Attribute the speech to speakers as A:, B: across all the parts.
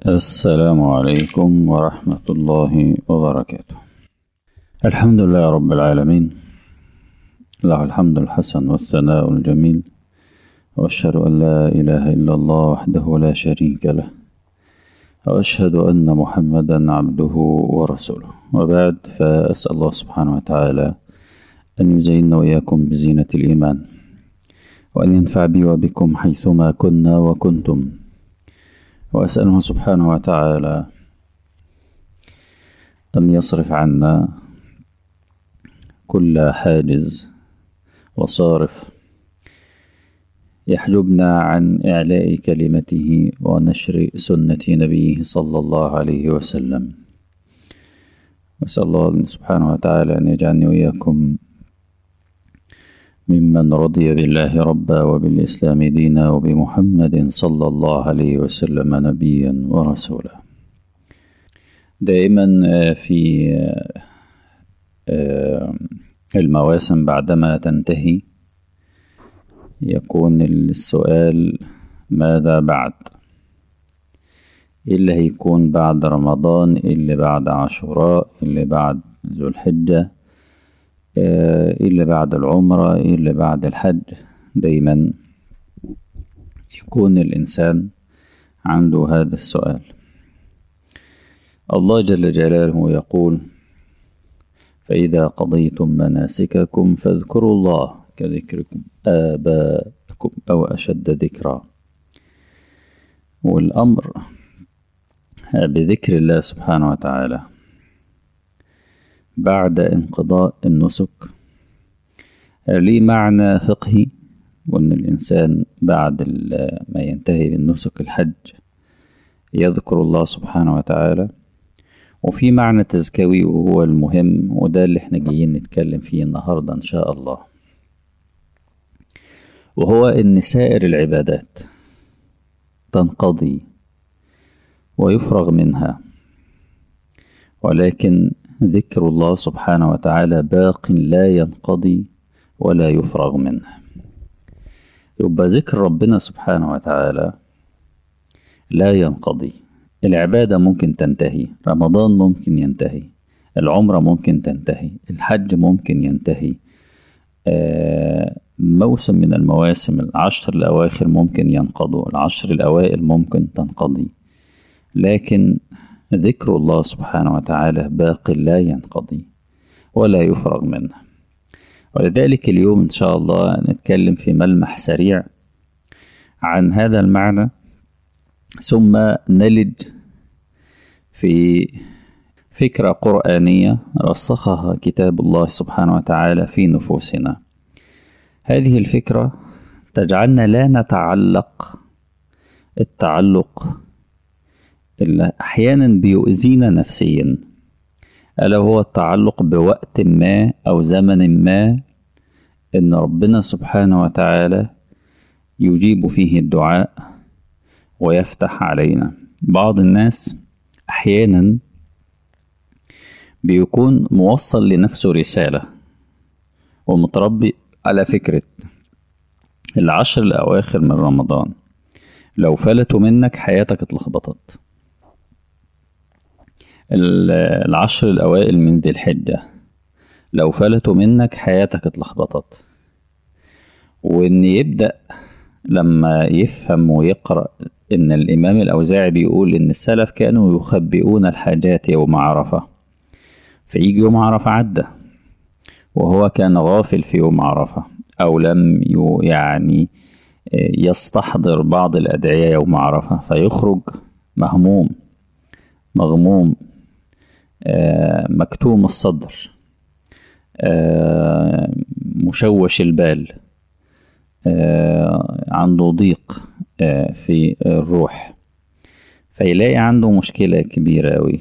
A: السلام عليكم ورحمة الله وبركاته الحمد لله رب العالمين له الحمد الحسن والثناء الجميل وأشهد أن لا إله إلا الله وحده لا شريك له وأشهد أن محمدا عبده ورسوله وبعد فأسأل الله سبحانه وتعالى أن يزيننا وإياكم بزينة الإيمان وأن ينفع بي وبكم حيثما كنا وكنتم وأسأله سبحانه وتعالى أن يصرف عنا كل حاجز وصارف يحجبنا عن إعلاء كلمته ونشر سنة نبيه صلى الله عليه وسلم وأسأل الله سبحانه وتعالى أن يجعلني وإياكم ممن رضي بالله ربا وبالإسلام دينا وبمحمد صلى الله عليه وسلم نبيا ورسولا دائما في المواسم بعدما تنتهي يكون السؤال ماذا بعد إيه اللي هيكون بعد رمضان إيه اللي بعد عاشوراء إيه اللي بعد ذو الحجة ايه اللي بعد العمرة ايه اللي بعد الحج دايما يكون الإنسان عنده هذا السؤال الله جل جلاله يقول فإذا قضيتم مناسككم فاذكروا الله كذكركم آباءكم أو أشد ذكرا والأمر بذكر الله سبحانه وتعالى بعد انقضاء النسك ليه معنى فقهي وأن الإنسان بعد ما ينتهي من نسك الحج يذكر الله سبحانه وتعالى وفي معنى تزكوي وهو المهم وده اللي احنا جايين نتكلم فيه النهاردة إن شاء الله وهو إن سائر العبادات تنقضي ويفرغ منها ولكن ذكر الله سبحانه وتعالى باق لا ينقضي ولا يفرغ منه يبقى ذكر ربنا سبحانه وتعالى لا ينقضي العبادة ممكن تنتهي رمضان ممكن ينتهي العمرة ممكن تنتهي الحج ممكن ينتهي موسم من المواسم العشر الأواخر ممكن ينقضوا العشر الأوائل ممكن تنقضي لكن ذكر الله سبحانه وتعالى باق لا ينقضي ولا يفرغ منه ولذلك اليوم إن شاء الله نتكلم في ملمح سريع عن هذا المعنى ثم نلج في فكرة قرآنية رسخها كتاب الله سبحانه وتعالى في نفوسنا هذه الفكرة تجعلنا لا نتعلق التعلق اللي أحيانا بيؤذينا نفسيا ألا هو التعلق بوقت ما أو زمن ما إن ربنا سبحانه وتعالى يجيب فيه الدعاء ويفتح علينا بعض الناس أحيانا بيكون موصل لنفسه رسالة ومتربي على فكرة العشر الأواخر من رمضان لو فلتوا منك حياتك اتلخبطت العشر الأوائل من ذي الحجة لو فلتوا منك حياتك اتلخبطت وإن يبدأ لما يفهم ويقرأ إن الإمام الأوزاعي بيقول إن السلف كانوا يخبئون الحاجات يوم عرفة فيجي يوم عرفة عدى وهو كان غافل في يوم عرفة أو لم يعني يستحضر بعض الأدعية يوم عرفة فيخرج مهموم مغموم مكتوم الصدر مشوش البال عنده ضيق في الروح فيلاقي عنده مشكلة كبيرة أوي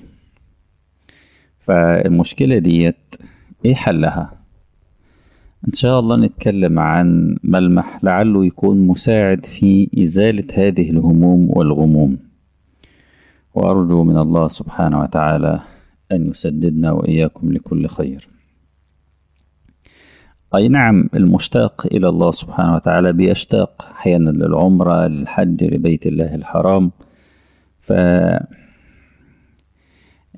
A: فالمشكلة ديت ايه حلها ان شاء الله نتكلم عن ملمح لعله يكون مساعد في ازالة هذه الهموم والغموم وارجو من الله سبحانه وتعالى ان يسددنا واياكم لكل خير أي نعم المشتاق إلى الله سبحانه وتعالى بيشتاق أحيانا للعمرة للحج لبيت الله الحرام ف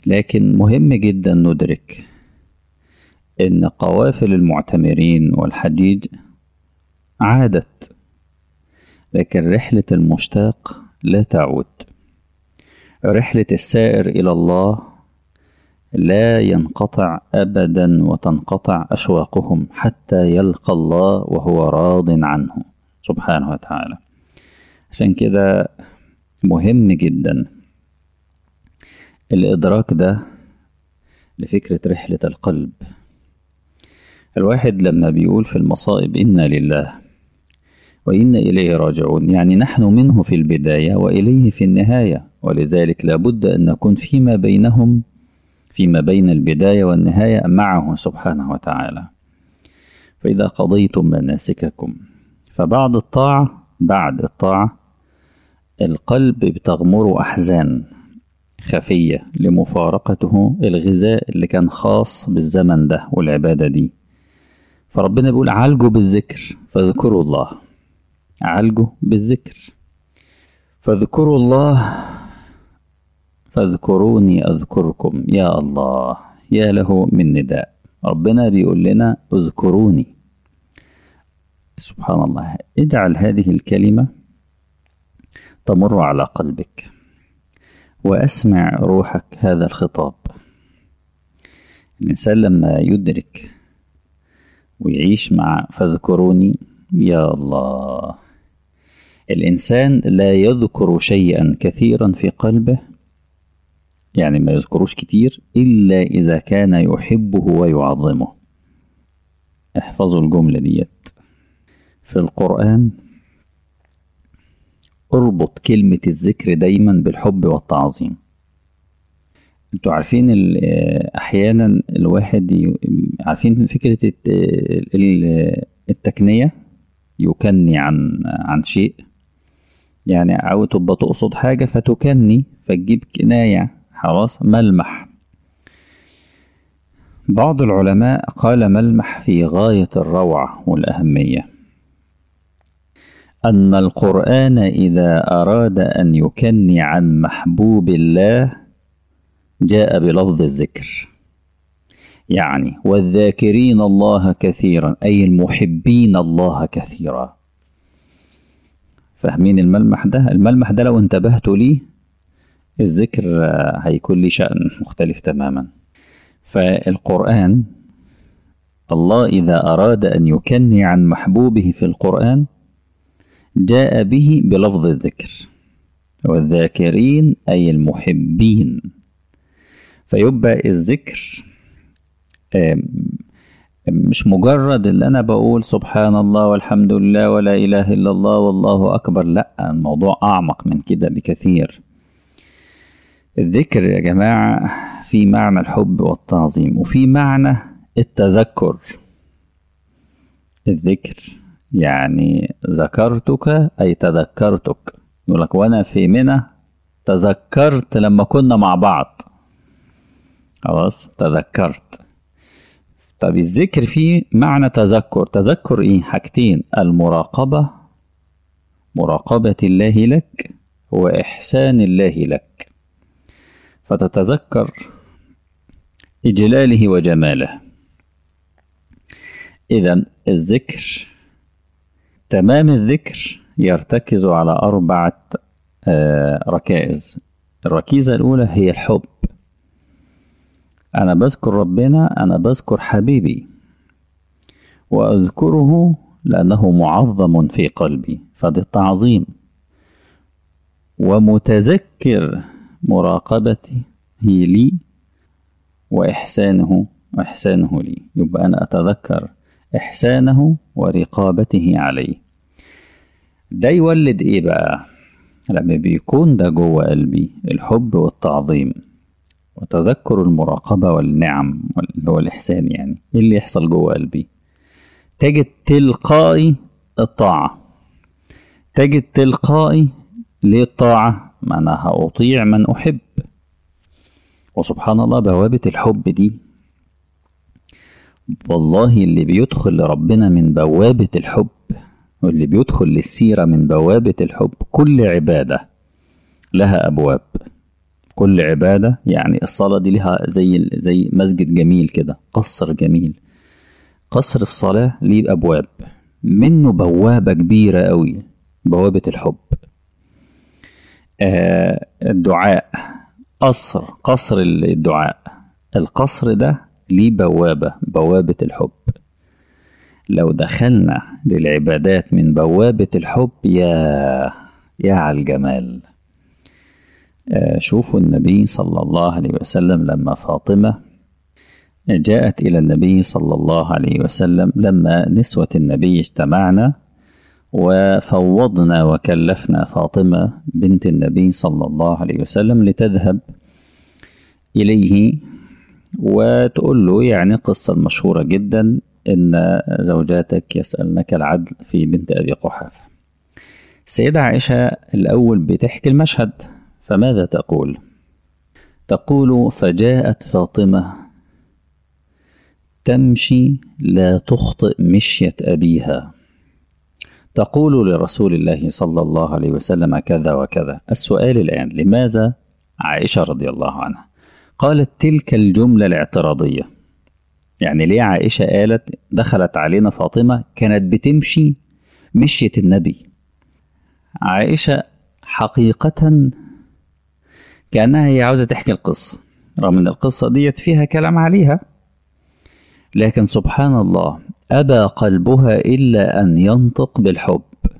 A: لكن مهم جدا ندرك إن قوافل المعتمرين والحجيج عادت لكن رحلة المشتاق لا تعود رحلة السائر إلى الله لا ينقطع أبدا وتنقطع أشواقهم حتى يلقى الله وهو راض عنه سبحانه وتعالى عشان كده مهم جدا الإدراك ده لفكرة رحلة القلب الواحد لما بيقول في المصائب إنا لله وإنا إليه راجعون يعني نحن منه في البداية وإليه في النهاية ولذلك لابد أن نكون فيما بينهم فيما بين البداية والنهاية معه سبحانه وتعالى فإذا قضيتم مناسككم فبعد الطاعة بعد الطاعة القلب بتغمره أحزان خفية لمفارقته الغذاء اللي كان خاص بالزمن ده والعبادة دي فربنا بيقول عالجوا بالذكر فاذكروا الله عالجوا بالذكر فاذكروا الله فاذكروني أذكركم يا الله يا له من نداء ربنا بيقول لنا اذكروني سبحان الله اجعل هذه الكلمة تمر على قلبك وأسمع روحك هذا الخطاب الإنسان لما يدرك ويعيش مع فاذكروني يا الله الإنسان لا يذكر شيئا كثيرا في قلبه يعني ما يذكروش كتير إلا إذا كان يحبه ويعظمه احفظوا الجملة ديت في القرآن اربط كلمة الذكر دايما بالحب والتعظيم انتوا عارفين احيانا الواحد ي... عارفين فكرة التكنية يكني عن عن شيء يعني او تبقى تقصد حاجة فتكني فتجيب كناية خلاص ملمح بعض العلماء قال ملمح في غاية الروعة والأهمية أن القرآن إذا أراد أن يكني عن محبوب الله جاء بلفظ الذكر يعني والذاكرين الله كثيرا أي المحبين الله كثيرا فاهمين الملمح ده الملمح ده لو انتبهتوا ليه الذكر هيكون ليه شأن مختلف تماما فالقرآن الله إذا أراد أن يكني عن محبوبه في القرآن جاء به بلفظ الذكر والذاكرين أي المحبين فيبقى الذكر مش مجرد اللي أنا بقول سبحان الله والحمد لله ولا إله إلا الله والله أكبر لأ الموضوع أعمق من كده بكثير الذكر يا جماعة في معنى الحب والتعظيم وفي معنى التذكر الذكر يعني ذكرتك أي تذكرتك يقول لك وأنا في منى تذكرت لما كنا مع بعض خلاص تذكرت طب الذكر فيه معنى تذكر تذكر ايه حاجتين المراقبة مراقبة الله لك وإحسان الله لك فتتذكر إجلاله وجماله إذا الذكر تمام الذكر يرتكز على أربعة ركائز الركيزة الأولى هي الحب أنا بذكر ربنا أنا بذكر حبيبي وأذكره لأنه معظم في قلبي فده التعظيم ومتذكر مراقبته لي وإحسانه وإحسانه لي يبقى أنا أتذكر إحسانه ورقابته عليه ده يولد إيه بقى لما بيكون ده جوه قلبي الحب والتعظيم وتذكر المراقبة والنعم اللي هو الإحسان يعني إيه اللي يحصل جوه قلبي تجد تلقائي الطاعة تجد تلقائي ليه الطاعة ما أنا هأطيع من أحب وسبحان الله بوابة الحب دي والله اللي بيدخل لربنا من بوابة الحب واللي بيدخل للسيرة من بوابة الحب كل عبادة لها أبواب كل عبادة يعني الصلاة دي لها زي زي مسجد جميل كده قصر جميل قصر الصلاة ليه أبواب منه بوابة كبيرة قوي بوابة الحب آه الدعاء قصر قصر الدعاء القصر ده ليه بوابة بوابة الحب لو دخلنا للعبادات من بوابة الحب يا يا على الجمال آه شوفوا النبي صلى الله عليه وسلم لما فاطمة جاءت إلى النبي صلى الله عليه وسلم لما نسوة النبي اجتمعنا وفوضنا وكلفنا فاطمة بنت النبي صلى الله عليه وسلم لتذهب إليه وتقول له يعني قصة مشهورة جدا إن زوجاتك يسألنك العدل في بنت أبي قحافة السيدة عائشة الأول بتحكي المشهد فماذا تقول؟ تقول فجاءت فاطمة تمشي لا تخطئ مشية أبيها تقول لرسول الله صلى الله عليه وسلم كذا وكذا السؤال الآن لماذا عائشة رضي الله عنها قالت تلك الجملة الاعتراضية يعني ليه عائشة قالت دخلت علينا فاطمة كانت بتمشي مشية النبي عائشة حقيقة كأنها هي عاوزة تحكي القصة رغم أن القصة ديت فيها كلام عليها لكن سبحان الله أبى قلبها إلا أن ينطق بالحب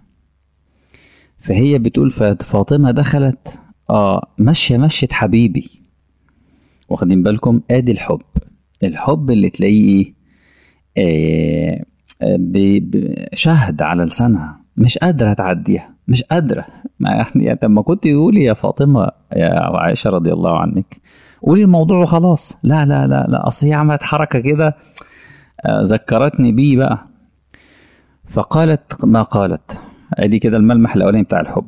A: فهي بتقول فاطمة دخلت آه ماشية مشية حبيبي واخدين بالكم ادي الحب الحب اللي تلاقيه آه شهد على لسانها مش قادرة تعديها مش قادرة ما يعني طب ما كنت تقولي يا فاطمة يا عائشة رضي الله عنك قولي الموضوع وخلاص لا لا لا لا اصل هي عملت حركة كده ذكرتني بيه بقى فقالت ما قالت ادي كده الملمح الاولاني بتاع الحب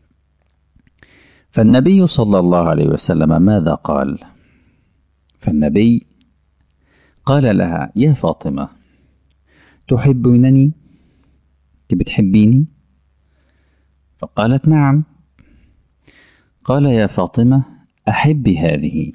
A: فالنبي صلى الله عليه وسلم ماذا قال فالنبي قال لها يا فاطمة تحبينني بتحبيني فقالت نعم قال يا فاطمة أحبي هذه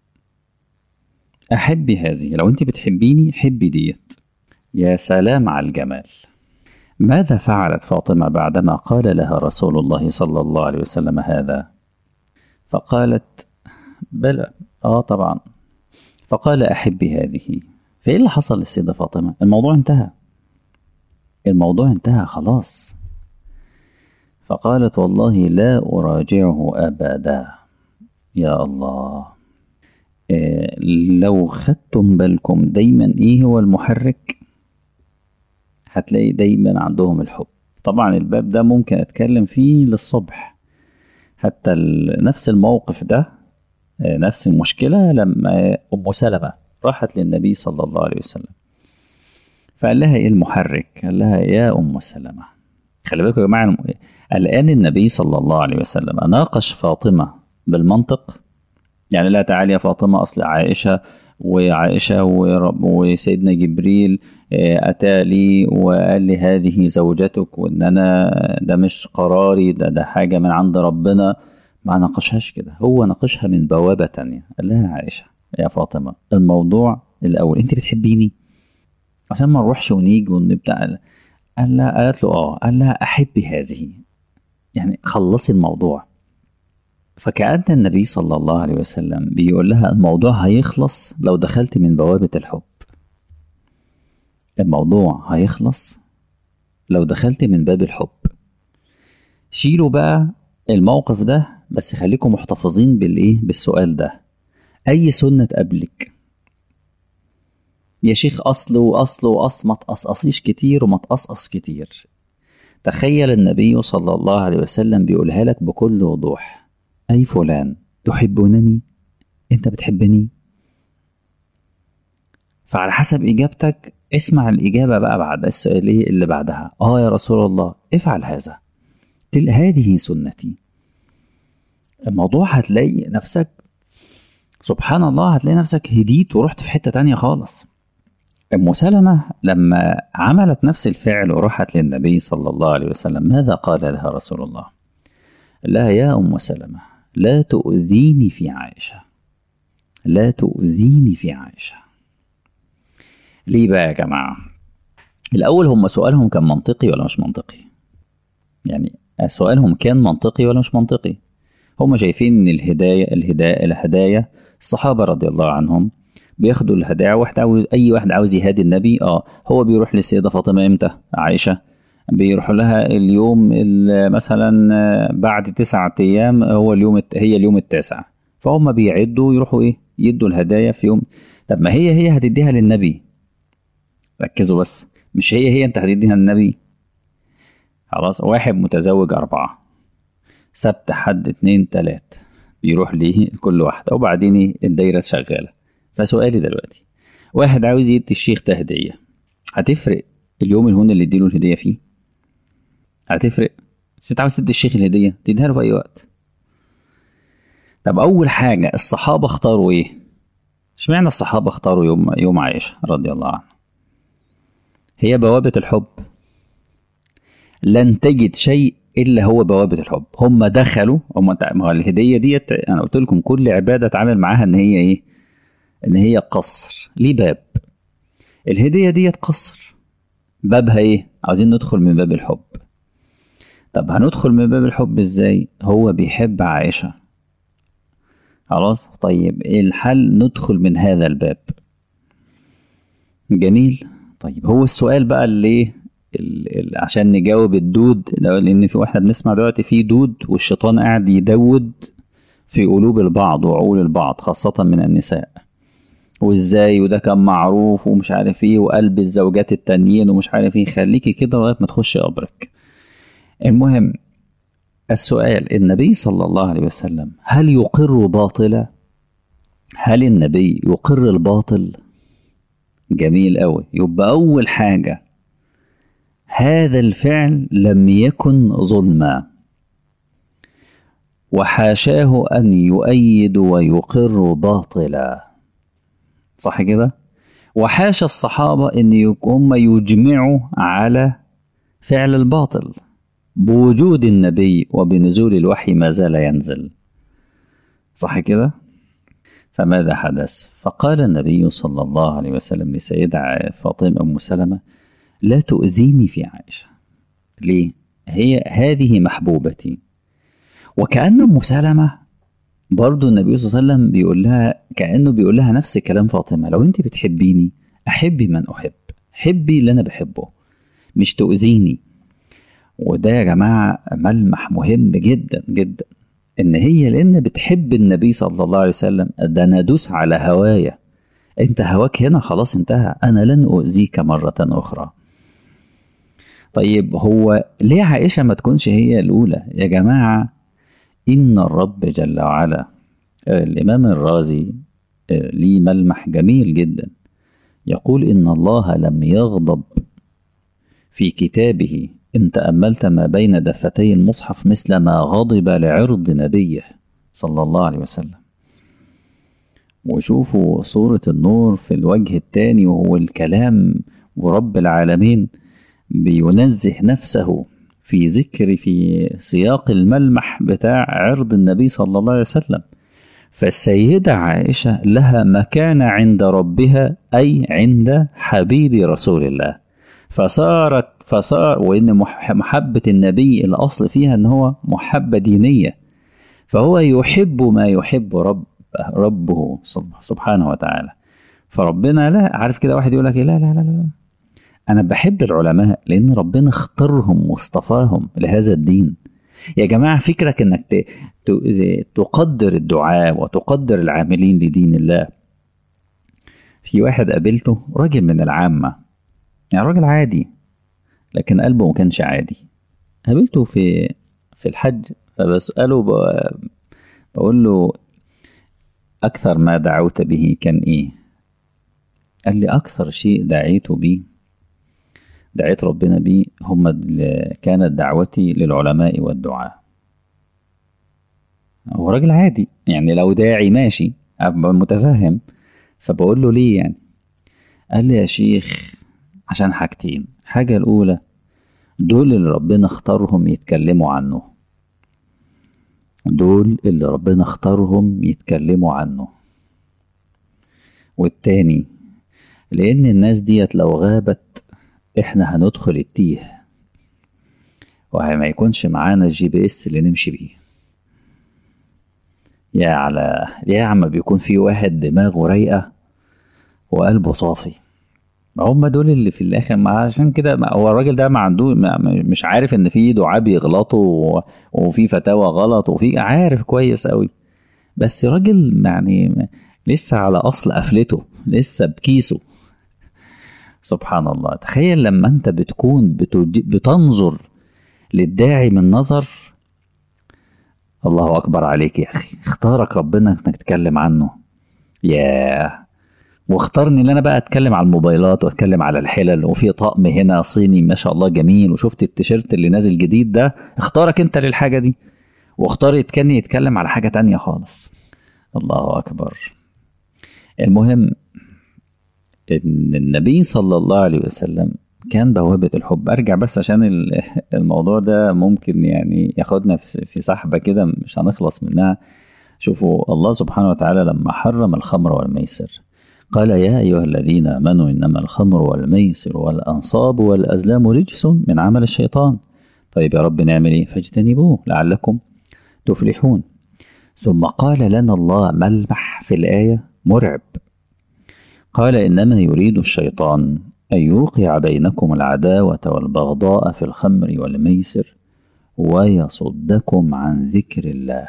A: أحبي هذه لو أنت بتحبيني حبي ديت يا سلام على الجمال ماذا فعلت فاطمة بعدما قال لها رسول الله صلى الله عليه وسلم هذا فقالت بلى آه طبعا فقال أحبي هذه فإيه اللي حصل للسيدة فاطمة الموضوع انتهى الموضوع انتهى خلاص فقالت والله لا أراجعه أبدا يا الله إيه لو خدتم بالكم دايما ايه هو المحرك هتلاقي دايما عندهم الحب طبعا الباب ده ممكن اتكلم فيه للصبح حتى نفس الموقف ده نفس المشكلة لما أم سلمة راحت للنبي صلى الله عليه وسلم فقال لها ايه المحرك قال لها يا أم سلمة خلي بالكم يا جماعة الآن النبي صلى الله عليه وسلم ناقش فاطمة بالمنطق يعني لا تعالي يا فاطمة أصل عائشة وعائشة وسيدنا جبريل أتى لي وقال لي هذه زوجتك وإن أنا ده مش قراري ده ده حاجة من عند ربنا ما ناقشهاش كده هو ناقشها من بوابة تانية قال لها عائشة يا فاطمة الموضوع الأول أنت بتحبيني عشان ما نروحش ونيجي ونبدأ قال لها قالت له اه قال لها أحبي هذه يعني خلصي الموضوع فكأن النبي صلى الله عليه وسلم بيقول لها الموضوع هيخلص لو دخلت من بوابة الحب الموضوع هيخلص لو دخلت من باب الحب شيلوا بقى الموقف ده بس خليكم محتفظين بالايه بالسؤال ده اي سنة تقابلك يا شيخ اصل واصل واصل ما تقصقصيش كتير وما تقصقص كتير تخيل النبي صلى الله عليه وسلم بيقولها لك بكل وضوح أي فلان تحبونني أنت بتحبني فعلى حسب إجابتك اسمع الإجابة بقى بعد السؤال اللي بعدها آه يا رسول الله افعل هذا تل هذه سنتي الموضوع هتلاقي نفسك سبحان الله هتلاقي نفسك هديت ورحت في حتة تانية خالص أم سلمة لما عملت نفس الفعل وراحت للنبي صلى الله عليه وسلم ماذا قال لها رسول الله؟ لها يا أم سلمة لا تؤذيني في عائشة لا تؤذيني في عائشة ليه بقى يا جماعة الأول هم سؤالهم كان منطقي ولا مش منطقي يعني سؤالهم كان منطقي ولا مش منطقي هم شايفين ان الهداية الهداية الهدايا الصحابة رضي الله عنهم بياخدوا الهدايا واحد عاوز اي واحد عاوز يهادي النبي اه هو بيروح للسيدة فاطمة امتى عائشة بيروح لها اليوم مثلا بعد تسعة ايام هو اليوم هي اليوم التاسع فهم بيعدوا يروحوا ايه يدوا الهدايا في يوم طب ما هي هي هتديها للنبي ركزوا بس مش هي هي انت هتديها للنبي خلاص واحد متزوج أربعة سبت حد اتنين تلات بيروح ليه كل واحدة وبعدين الدايرة شغالة فسؤالي دلوقتي واحد عاوز يدي الشيخ ده هدية هتفرق اليوم الهون اللي اديله الهدية فيه هتفرق بس انت عاوز تدي الشيخ الهدية تديها له في أي وقت طب أول حاجة الصحابة اختاروا إيه؟ اشمعنى الصحابة اختاروا يوم يوم عائشة رضي الله عنها؟ هي بوابة الحب لن تجد شيء الا هو بوابه الحب هم دخلوا هم ما هو الهديه ديت انا قلت لكم كل عباده اتعامل معاها ان هي ايه ان هي قصر ليه باب الهديه ديت قصر بابها ايه عاوزين ندخل من باب الحب طب هندخل من باب الحب ازاي هو بيحب عائشه خلاص طيب ايه الحل ندخل من هذا الباب جميل طيب هو السؤال بقى اللي عشان نجاوب الدود لان في واحنا بنسمع دلوقتي في دود والشيطان قاعد يدود في قلوب البعض وعقول البعض خاصة من النساء وازاي وده كان معروف ومش عارف ايه وقلب الزوجات التانيين ومش عارف ايه خليكي كده لغايه ما تخشي قبرك المهم السؤال النبي صلى الله عليه وسلم هل يقر باطلا هل النبي يقر الباطل جميل قوي يبقى اول حاجه هذا الفعل لم يكن ظلما وحاشاه ان يؤيد ويقر باطلا صح كده وحاشا الصحابه ان هم يجمعوا على فعل الباطل بوجود النبي وبنزول الوحي ما زال ينزل صح كده فماذا حدث فقال النبي صلى الله عليه وسلم لسيدة فاطمة أم سلمة لا تؤذيني في عائشة ليه؟ هي هذه محبوبتي وكأن أم سلمة برضو النبي صلى الله عليه وسلم بيقول لها كأنه بيقول لها نفس كلام فاطمة لو أنت بتحبيني أحبي من أحب حبي اللي أنا بحبه مش تؤذيني وده يا جماعة ملمح مهم جدا جدا إن هي لأن بتحب النبي صلى الله عليه وسلم ده أنا أدوس على هوايا أنت هواك هنا خلاص انتهى أنا لن أؤذيك مرة أخرى طيب هو ليه عائشة ما تكونش هي الأولى يا جماعة إن الرب جل وعلا الإمام الرازي ليه ملمح جميل جدا يقول إن الله لم يغضب في كتابه إن تأملت ما بين دفتي المصحف مثل ما غضب لعرض نبيه صلى الله عليه وسلم وشوفوا صورة النور في الوجه الثاني وهو الكلام ورب العالمين بينزه نفسه في ذكر في سياق الملمح بتاع عرض النبي صلى الله عليه وسلم فالسيدة عائشة لها مكانة عند ربها أي عند حبيب رسول الله فصارت فصار وإن محبة النبي الأصل فيها إن هو محبة دينية فهو يحب ما يحب رب ربه سبحانه وتعالى فربنا لا عارف كده واحد يقول لك لا لا لا لا أنا بحب العلماء لأن ربنا اختارهم واصطفاهم لهذا الدين يا جماعة فكرك إنك تقدر الدعاء وتقدر العاملين لدين الله في واحد قابلته راجل من العامة يعني راجل عادي لكن قلبه ما كانش عادي قابلته في في الحج فبسأله بقول له أكثر ما دعوت به كان إيه؟ قال لي أكثر شيء دعيت به دعيت ربنا بيه هم كانت دعوتي للعلماء والدعاء هو راجل عادي يعني لو داعي ماشي أبقى متفهم فبقول له ليه يعني قال لي يا شيخ عشان حاجتين حاجة الأولى دول اللي ربنا اختارهم يتكلموا عنه دول اللي ربنا اختارهم يتكلموا عنه والتاني لأن الناس ديت لو غابت احنا هندخل التيه وما يكونش معانا الجي بي اس اللي نمشي بيه يا على يا عم بيكون في واحد دماغه رايقة وقلبه صافي هم دول اللي في الاخر ما عشان كده هو الراجل ده ما عنده ما مش عارف ان في دعاء بيغلطوا وفي فتاوى غلط وفي عارف كويس قوي بس راجل يعني لسه على اصل قفلته لسه بكيسه سبحان الله تخيل لما انت بتكون بتنظر للداعي من نظر الله اكبر عليك يا اخي اختارك ربنا انك تتكلم عنه ياه واختارني ان انا بقى اتكلم على الموبايلات واتكلم على الحلل وفي طقم هنا صيني ما شاء الله جميل وشفت التيشيرت اللي نازل جديد ده اختارك انت للحاجه دي واختار يتكني يتكلم على حاجه تانية خالص الله اكبر المهم ان النبي صلى الله عليه وسلم كان بوابة الحب أرجع بس عشان الموضوع ده ممكن يعني ياخدنا في سحبة كده مش هنخلص منها شوفوا الله سبحانه وتعالى لما حرم الخمر والميسر قال يا أيها الذين آمنوا إنما الخمر والميسر والأنصاب والأزلام رجس من عمل الشيطان طيب يا رب نعمل إيه فاجتنبوه لعلكم تفلحون ثم قال لنا الله ملمح في الآية مرعب قال إنما يريد الشيطان أن يوقع بينكم العداوة والبغضاء في الخمر والميسر ويصدكم عن ذكر الله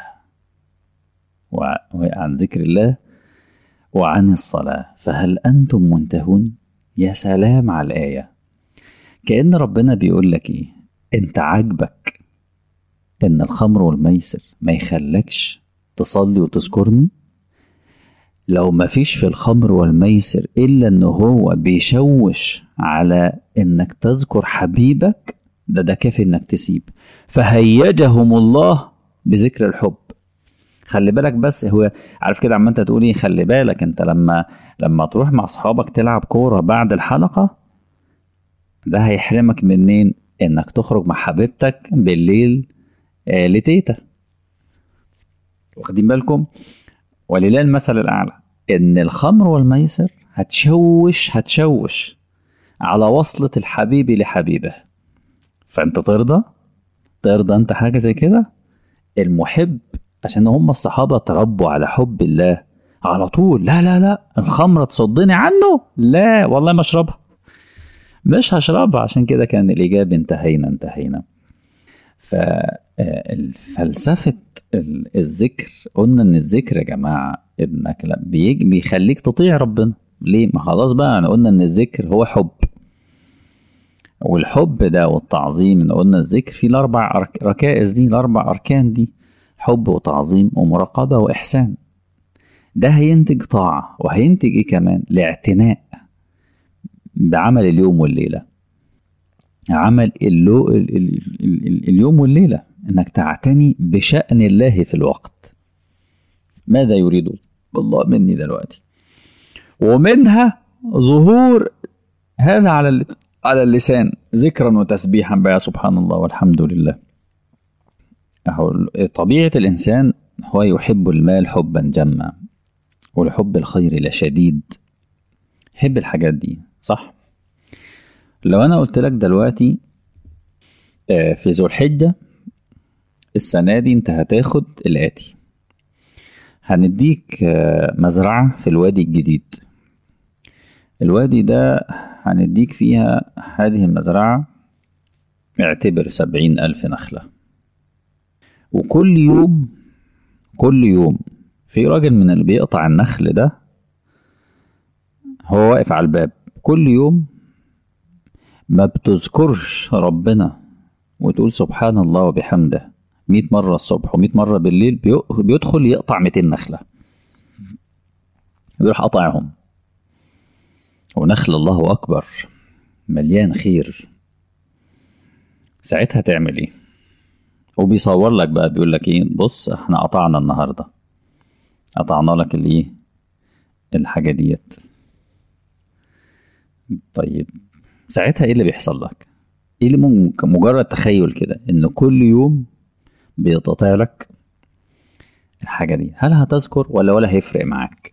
A: وعن ذكر الله وعن الصلاة فهل أنتم منتهون؟ يا سلام على الآية كأن ربنا بيقول لك إيه أنت عاجبك إن الخمر والميسر ما يخلكش تصلي وتذكرني لو ما فيش في الخمر والميسر إلا إن هو بيشوش على إنك تذكر حبيبك ده ده كافي إنك تسيب فهيجهم الله بذكر الحب خلي بالك بس هو عارف كده عم انت تقول ايه خلي بالك انت لما لما تروح مع اصحابك تلعب كوره بعد الحلقه ده هيحرمك منين انك تخرج مع حبيبتك بالليل آه لتيتا واخدين بالكم ولله المثل الاعلى ان الخمر والميسر هتشوش هتشوش على وصلة الحبيب لحبيبه فانت ترضى ترضى انت حاجة زي كده المحب عشان هم الصحابة تربوا على حب الله على طول لا لا لا الخمرة تصدني عنه لا والله ما اشربها مش هشربها عشان كده كان الإجابة انتهينا انتهينا فالفلسفة الذكر قلنا ان الذكر يا جماعة انك لا بيجي بيخليك تطيع ربنا ليه ما خلاص بقى انا قلنا ان الذكر هو حب والحب ده والتعظيم قلنا الذكر فيه الاربع ركائز دي الاربع اركان دي حب وتعظيم ومراقبة وإحسان ده هينتج طاعة وهينتج إيه كمان الاعتناء بعمل اليوم والليلة عمل اللو ال ال ال اليوم والليلة إنك تعتني بشأن الله في الوقت ماذا يريد الله مني دلوقتي ومنها ظهور هذا على على اللسان ذكرا وتسبيحا بقى سبحان الله والحمد لله أهو طبيعة الإنسان هو يحب المال حبا جما ولحب الخير لشديد يحب الحاجات دي صح لو أنا قلت لك دلوقتي في ذو الحجة السنة دي أنت هتاخد الآتي هنديك مزرعة في الوادي الجديد الوادي ده هنديك فيها هذه المزرعة اعتبر سبعين ألف نخلة وكل يوم كل يوم في راجل من اللي بيقطع النخل ده هو واقف على الباب كل يوم ما بتذكرش ربنا وتقول سبحان الله وبحمده مئة مرة الصبح ومئة مرة بالليل بيدخل يقطع ميتين نخلة ويروح قطعهم ونخل الله أكبر مليان خير ساعتها تعمل ايه وبيصور لك بقى بيقول لك ايه بص احنا قطعنا النهارده قطعنا لك الايه الحاجه ديت طيب ساعتها ايه اللي بيحصل لك ايه اللي ممكن مجرد تخيل كده ان كل يوم بيتقطع لك الحاجة دي هل هتذكر ولا ولا هيفرق معاك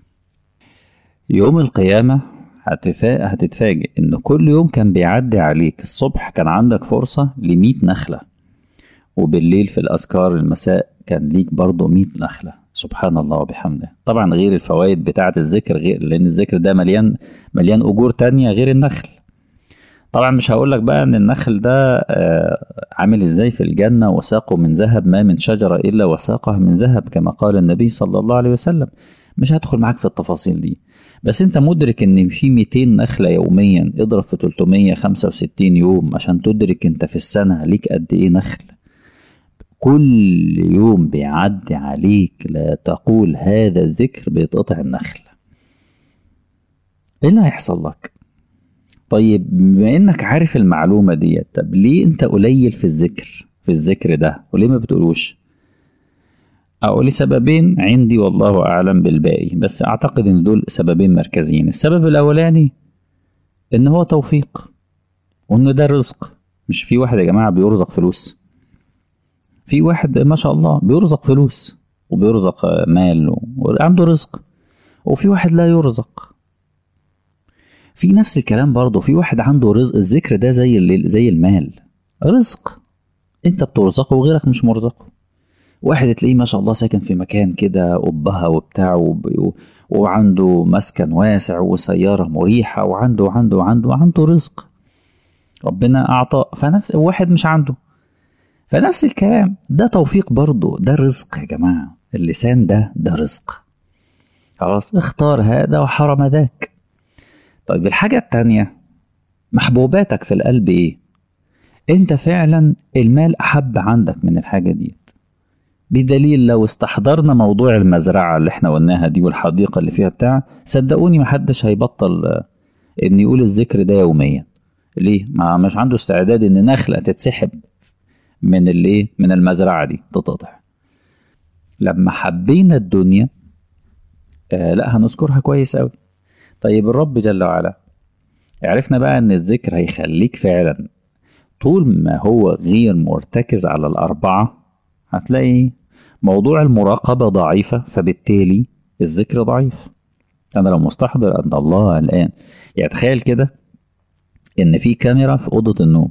A: يوم القيامة هتفا... هتتفاجئ إن كل يوم كان بيعدي عليك الصبح كان عندك فرصة لمية نخلة وبالليل في الأذكار المساء كان ليك برضه مية نخلة سبحان الله وبحمده طبعا غير الفوائد بتاعة الذكر غير لأن الذكر ده مليان مليان أجور تانية غير النخل طبعا مش هقول لك بقى ان النخل ده آه، عامل ازاي في الجنة وساقه من ذهب ما من شجرة الا وساقها من ذهب كما قال النبي صلى الله عليه وسلم مش هدخل معاك في التفاصيل دي بس انت مدرك ان في 200 نخلة يوميا اضرب في 365 يوم عشان تدرك انت في السنة ليك قد ايه نخل كل يوم بيعدي عليك لا تقول هذا الذكر بيتقطع النخل ايه اللي هيحصل لك طيب بما انك عارف المعلومة دي طب ليه انت قليل في الذكر في الذكر ده وليه ما بتقولوش اقول سببين عندي والله اعلم بالباقي بس اعتقد ان دول سببين مركزيين السبب الاولاني ان هو توفيق وان ده رزق مش في واحد يا جماعة بيرزق فلوس في واحد ما شاء الله بيرزق فلوس وبيرزق مال وعنده رزق وفي واحد لا يرزق في نفس الكلام برضه في واحد عنده رزق الذكر ده زي ال- زي المال رزق انت بترزقه وغيرك مش مرزقه واحد تلاقيه ما شاء الله ساكن في مكان كده قبها وبتاع وب- وعنده مسكن واسع وسيارة مريحة وعنده وعنده وعنده وعنده رزق ربنا أعطى فنفس واحد مش عنده فنفس الكلام ده توفيق برضه ده رزق يا جماعة اللسان ده ده رزق خلاص اختار هذا وحرم ذاك طيب الحاجة التانية محبوباتك في القلب ايه انت فعلا المال احب عندك من الحاجة دي بدليل لو استحضرنا موضوع المزرعة اللي احنا قلناها دي والحديقة اللي فيها بتاع صدقوني محدش هيبطل آه، ان يقول الذكر ده يوميا ليه ما مش عنده استعداد ان نخلة تتسحب من الايه من المزرعة دي تتقطع لما حبينا الدنيا آه لا هنذكرها كويس قوي طيب الرب جل وعلا عرفنا بقى ان الذكر هيخليك فعلا طول ما هو غير مرتكز على الأربعة هتلاقي موضوع المراقبة ضعيفة فبالتالي الذكر ضعيف أنا لو مستحضر أن الله الآن يعني تخيل كده إن في كاميرا في أوضة النوم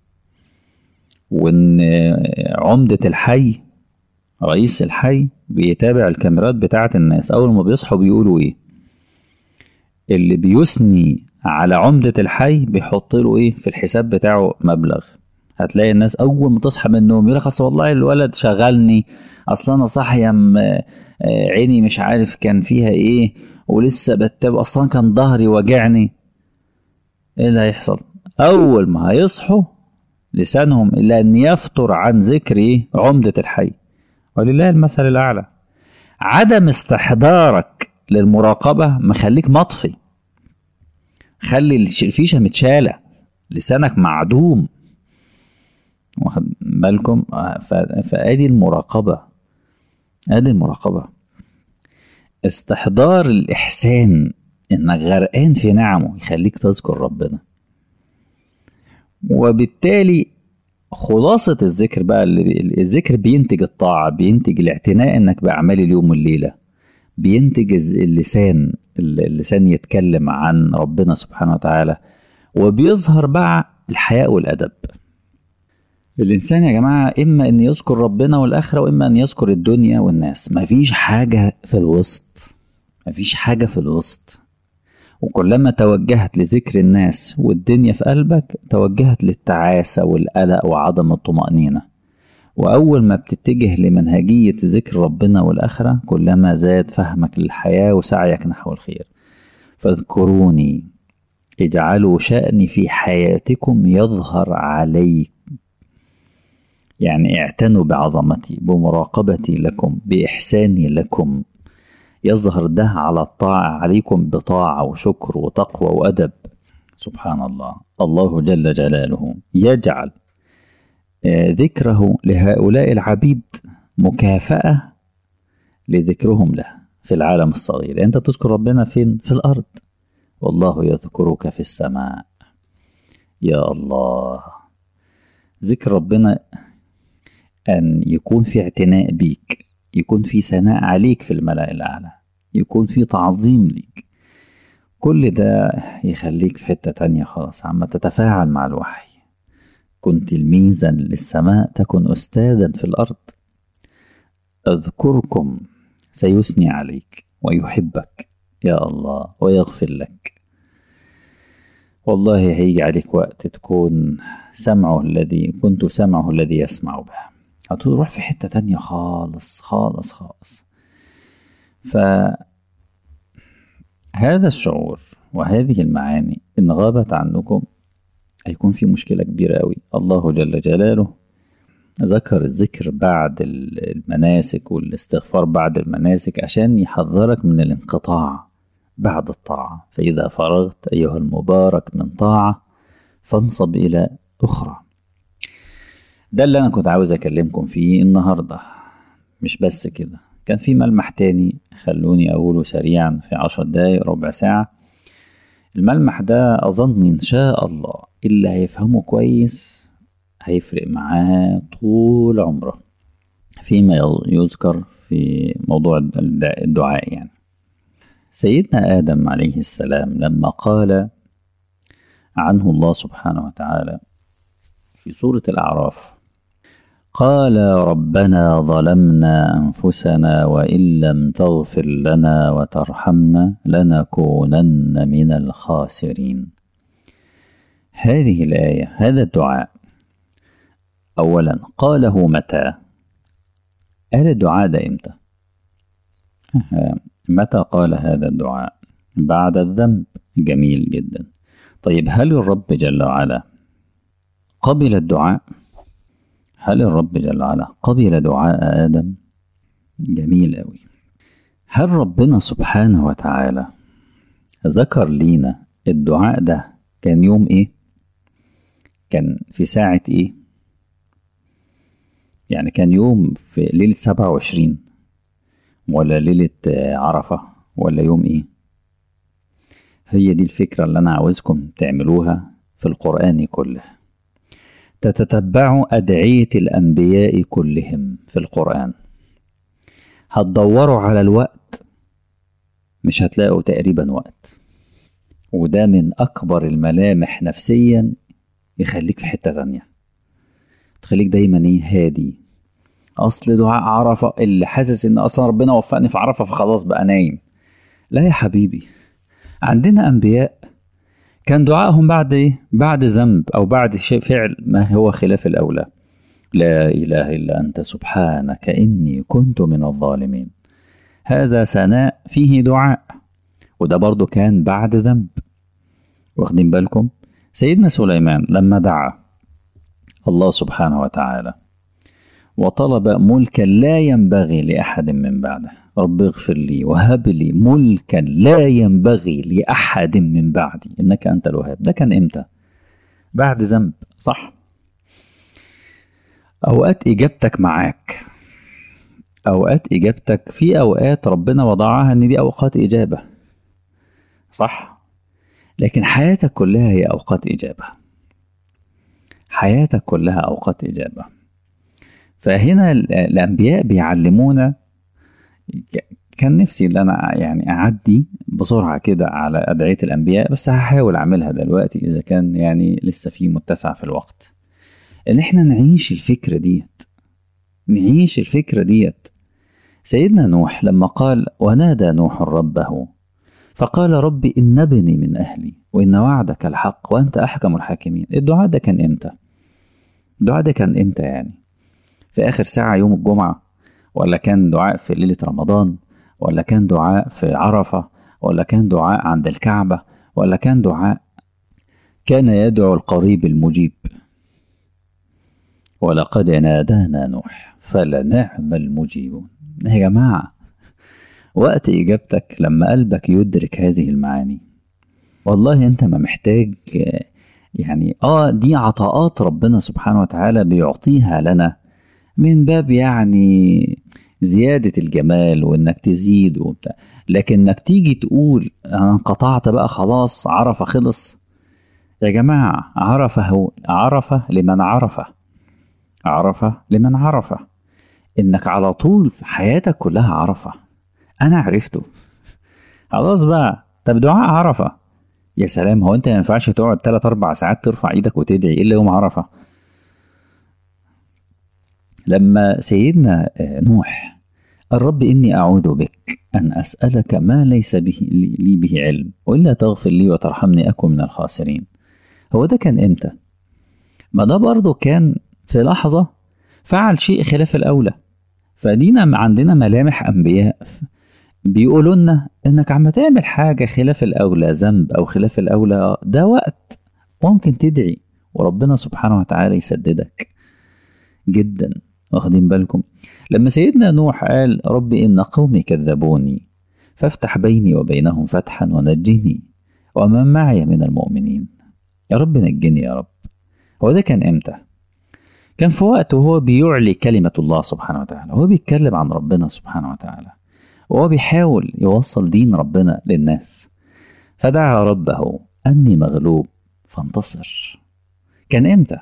A: وإن عمدة الحي رئيس الحي بيتابع الكاميرات بتاعة الناس أول ما بيصحوا بيقولوا إيه اللي بيثني على عمدة الحي بيحط له ايه في الحساب بتاعه مبلغ هتلاقي الناس اول ما تصحى من النوم يقول لك اصل والله الولد شغلني اصل انا صاحيه م- آه، عيني مش عارف كان فيها ايه ولسه بتاب اصلا كان ظهري واجعني ايه اللي هيحصل اول ما هيصحوا لسانهم الا ان يفتر عن ذكر ايه عمدة الحي ولله المثل الاعلى عدم استحضارك للمراقبة مخليك مطفي خلي الش- الفيشة متشالة لسانك معدوم واخد بالكم آه، ف- فادي المراقبة ادي المراقبة استحضار الإحسان إنك غرقان في نعمه يخليك تذكر ربنا وبالتالي خلاصة الذكر بقى اللي الذكر بينتج الطاعة بينتج الاعتناء إنك بأعمال اليوم والليلة بينتج الز- اللسان اللسان يتكلم عن ربنا سبحانه وتعالى وبيظهر بقى الحياء والأدب الإنسان يا جماعة إما أن يذكر ربنا والآخرة وإما أن يذكر الدنيا والناس مفيش حاجة في الوسط مفيش حاجة في الوسط وكلما توجهت لذكر الناس والدنيا في قلبك توجهت للتعاسة والقلق وعدم الطمأنينة وأول ما بتتجه لمنهجية ذكر ربنا والآخرة كلما زاد فهمك للحياة وسعيك نحو الخير فاذكروني اجعلوا شأني في حياتكم يظهر عليك يعني اعتنوا بعظمتي بمراقبتي لكم بإحساني لكم يظهر ده على الطاعة عليكم بطاعة وشكر وتقوى وأدب سبحان الله الله جل جلاله يجعل آه، ذكره لهؤلاء العبيد مكافأة لذكرهم له في العالم الصغير أنت تذكر ربنا فين في الأرض والله يذكرك في السماء يا الله ذكر ربنا أن يكون في اعتناء بيك يكون في ثناء عليك في الملأ الأعلى يكون في تعظيم ليك كل ده يخليك في حتة تانية خلاص عما تتفاعل مع الوحي كن تلميذا للسماء تكن أستاذا في الأرض اذكركم سيثني عليك ويحبك يا الله ويغفر لك والله هيجي عليك وقت تكون سمعه الذي كنت سمعه الذي يسمع به هتروح في حتة تانية خالص خالص خالص فهذا الشعور وهذه المعاني إن غابت عنكم هيكون في مشكلة كبيرة أوي الله جل جلاله ذكر الذكر بعد المناسك والاستغفار بعد المناسك عشان يحذرك من الانقطاع بعد الطاعة فإذا فرغت أيها المبارك من طاعة فانصب إلى أخرى ده اللي أنا كنت عاوز أكلمكم فيه النهاردة مش بس كده كان في ملمح تاني خلوني أقوله سريعا في عشر دقايق ربع ساعة الملمح ده أظن إن شاء الله اللي هيفهمه كويس هيفرق معاه طول عمره فيما يذكر في موضوع الدعاء يعني سيدنا آدم عليه السلام لما قال عنه الله سبحانه وتعالى في سورة الأعراف قال ربنا ظلمنا أنفسنا وإن لم تغفر لنا وترحمنا لنكونن من الخاسرين هذه الآية هذا الدعاء أولا قاله متى قال الدعاء ده إمتى متى قال هذا الدعاء بعد الذنب جميل جدا طيب هل الرب جل وعلا قبل الدعاء هل الرب جل وعلا قبل دعاء آدم جميل أوي هل ربنا سبحانه وتعالى ذكر لينا الدعاء ده كان يوم ايه كان في ساعة ايه يعني كان يوم في ليلة سبعة وعشرين ولا ليلة عرفة ولا يوم ايه هي دي الفكرة اللي أنا عاوزكم تعملوها في القرآن كله تتتبعوا أدعية الأنبياء كلهم في القرآن هتدوروا على الوقت مش هتلاقوا تقريبا وقت وده من أكبر الملامح نفسيا يخليك في حتة تانية تخليك دايما ايه هادي أصل دعاء عرفة اللي حاسس إن أصلا ربنا وفقني في عرفة فخلاص بقى نايم لا يا حبيبي عندنا أنبياء كان دعائهم بعد ايه؟ بعد ذنب او بعد شيء فعل ما هو خلاف الاولى. لا اله الا انت سبحانك اني كنت من الظالمين. هذا ثناء فيه دعاء وده برضو كان بعد ذنب. واخدين بالكم؟ سيدنا سليمان لما دعا الله سبحانه وتعالى وطلب ملكا لا ينبغي لاحد من بعده رب اغفر لي وهب لي ملكا لا ينبغي لأحد من بعدي إنك أنت الوهاب ده كان إمتى بعد ذنب صح أوقات إجابتك معاك أوقات إجابتك في أوقات ربنا وضعها إن دي أوقات إجابة صح لكن حياتك كلها هي أوقات إجابة حياتك كلها أوقات إجابة فهنا الأنبياء بيعلمونا كان نفسي ان انا يعني اعدي بسرعه كده على ادعيه الانبياء بس هحاول اعملها دلوقتي اذا كان يعني لسه في متسع في الوقت ان احنا نعيش الفكره ديت نعيش الفكره ديت سيدنا نوح لما قال ونادى نوح ربه فقال رب ان ابني من اهلي وان وعدك الحق وانت احكم الحاكمين الدعاء ده كان امتى الدعاء ده كان امتى يعني في اخر ساعه يوم الجمعه ولا كان دعاء في ليلة رمضان ولا كان دعاء في عرفة ولا كان دعاء عند الكعبة ولا كان دعاء كان يدعو القريب المجيب ولقد نادانا نوح فلنعم المجيبون يا جماعة وقت إجابتك لما قلبك يدرك هذه المعاني والله أنت ما محتاج يعني آه دي عطاءات ربنا سبحانه وتعالى بيعطيها لنا من باب يعني زيادة الجمال وإنك تزيد وبتاع لكن إنك تيجي تقول أنا انقطعت بقى خلاص عرفة خلص يا جماعة عرفة هو عرفة لمن عرفه عرفة لمن عرفه انك على طول في حياتك كلها عرفه انا عرفته خلاص بقى طب دعاء عرفه يا سلام هو انت ما ينفعش تقعد 3 4 ساعات ترفع ايدك وتدعي الا يوم عرفه لما سيدنا نوح الرب إني أعوذ بك أن أسألك ما ليس به لي به علم وإلا تغفر لي وترحمني أكن من الخاسرين هو ده كان إمتى؟ ما ده برضه كان في لحظة فعل شيء خلاف الأولى فدينا عندنا ملامح أنبياء بيقولوا لنا إنك عم تعمل حاجة خلاف الأولى ذنب أو خلاف الأولى ده وقت ممكن تدعي وربنا سبحانه وتعالى يسددك جدا واخدين بالكم لما سيدنا نوح قال رب إن قومي كذبوني فافتح بيني وبينهم فتحا ونجني ومن معي من المؤمنين يا رب نجني يا رب هو ده كان امتى كان في وقت وهو بيعلي كلمة الله سبحانه وتعالى هو بيتكلم عن ربنا سبحانه وتعالى وهو بيحاول يوصل دين ربنا للناس فدعا ربه أني مغلوب فانتصر كان امتى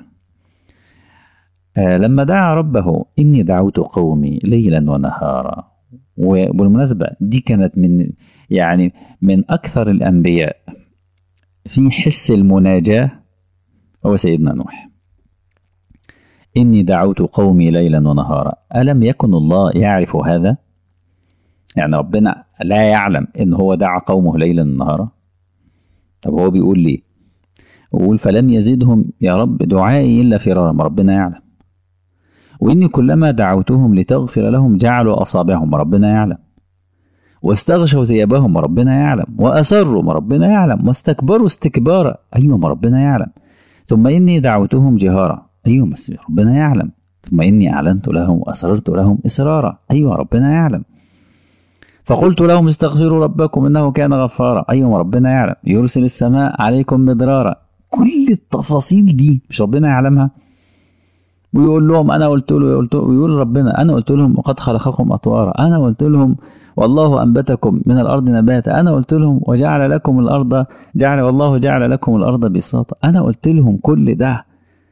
A: آه لما دعا ربه إني دعوت قومي ليلا ونهارا وبالمناسبة دي كانت من يعني من أكثر الأنبياء في حس المناجاة هو سيدنا نوح إني دعوت قومي ليلا ونهارا ألم يكن الله يعرف هذا يعني ربنا لا يعلم إن هو دعا قومه ليلا ونهارا طب هو بيقول ليه ويقول فلم يزدهم يا رب دعائي إلا فرارا ما ربنا يعلم وإني كلما دعوتهم لتغفر لهم جعلوا أصابعهم ربنا يعلم واستغشوا ثيابهم ربنا يعلم وأسروا ربنا يعلم واستكبروا استكبارا أيوة ربنا يعلم ثم إني دعوتهم جهارا أيوة بس ربنا يعلم ثم إني أعلنت لهم وأسررت لهم إسرارا أيوة ربنا يعلم فقلت لهم استغفروا ربكم إنه كان غفارا أيوة ربنا يعلم يرسل السماء عليكم مدرارا كل التفاصيل دي مش ربنا يعلمها ويقول لهم انا قلت له قلت ويقول ربنا انا قلت لهم وقد خلقكم اطوارا انا قلت لهم والله انبتكم من الارض نباتا انا قلت لهم وجعل لكم الارض جعل والله جعل لكم الارض بساطا انا قلت لهم كل ده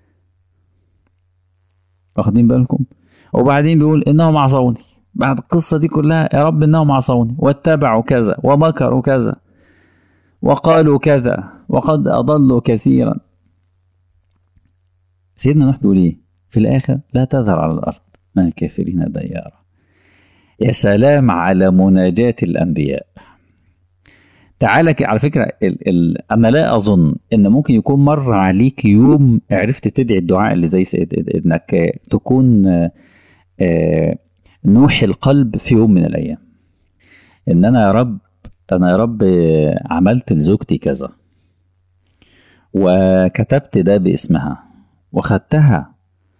A: واخدين بالكم وبعدين بيقول انهم عصوني بعد القصه دي كلها يا رب انهم عصوني واتبعوا كذا ومكروا كذا وقالوا كذا وقد اضلوا كثيرا سيدنا نوح بيقول ايه في الآخر لا تذر على الأرض من الكافرين ديارا يا سلام على مناجاة الأنبياء تعالى على فكرة ال ال أنا لا أظن إن ممكن يكون مر عليك يوم عرفت تدعي الدعاء اللي زي إنك تكون نوحي القلب في يوم من الأيام إن أنا يا رب أنا يا رب عملت لزوجتي كذا وكتبت ده باسمها وخدتها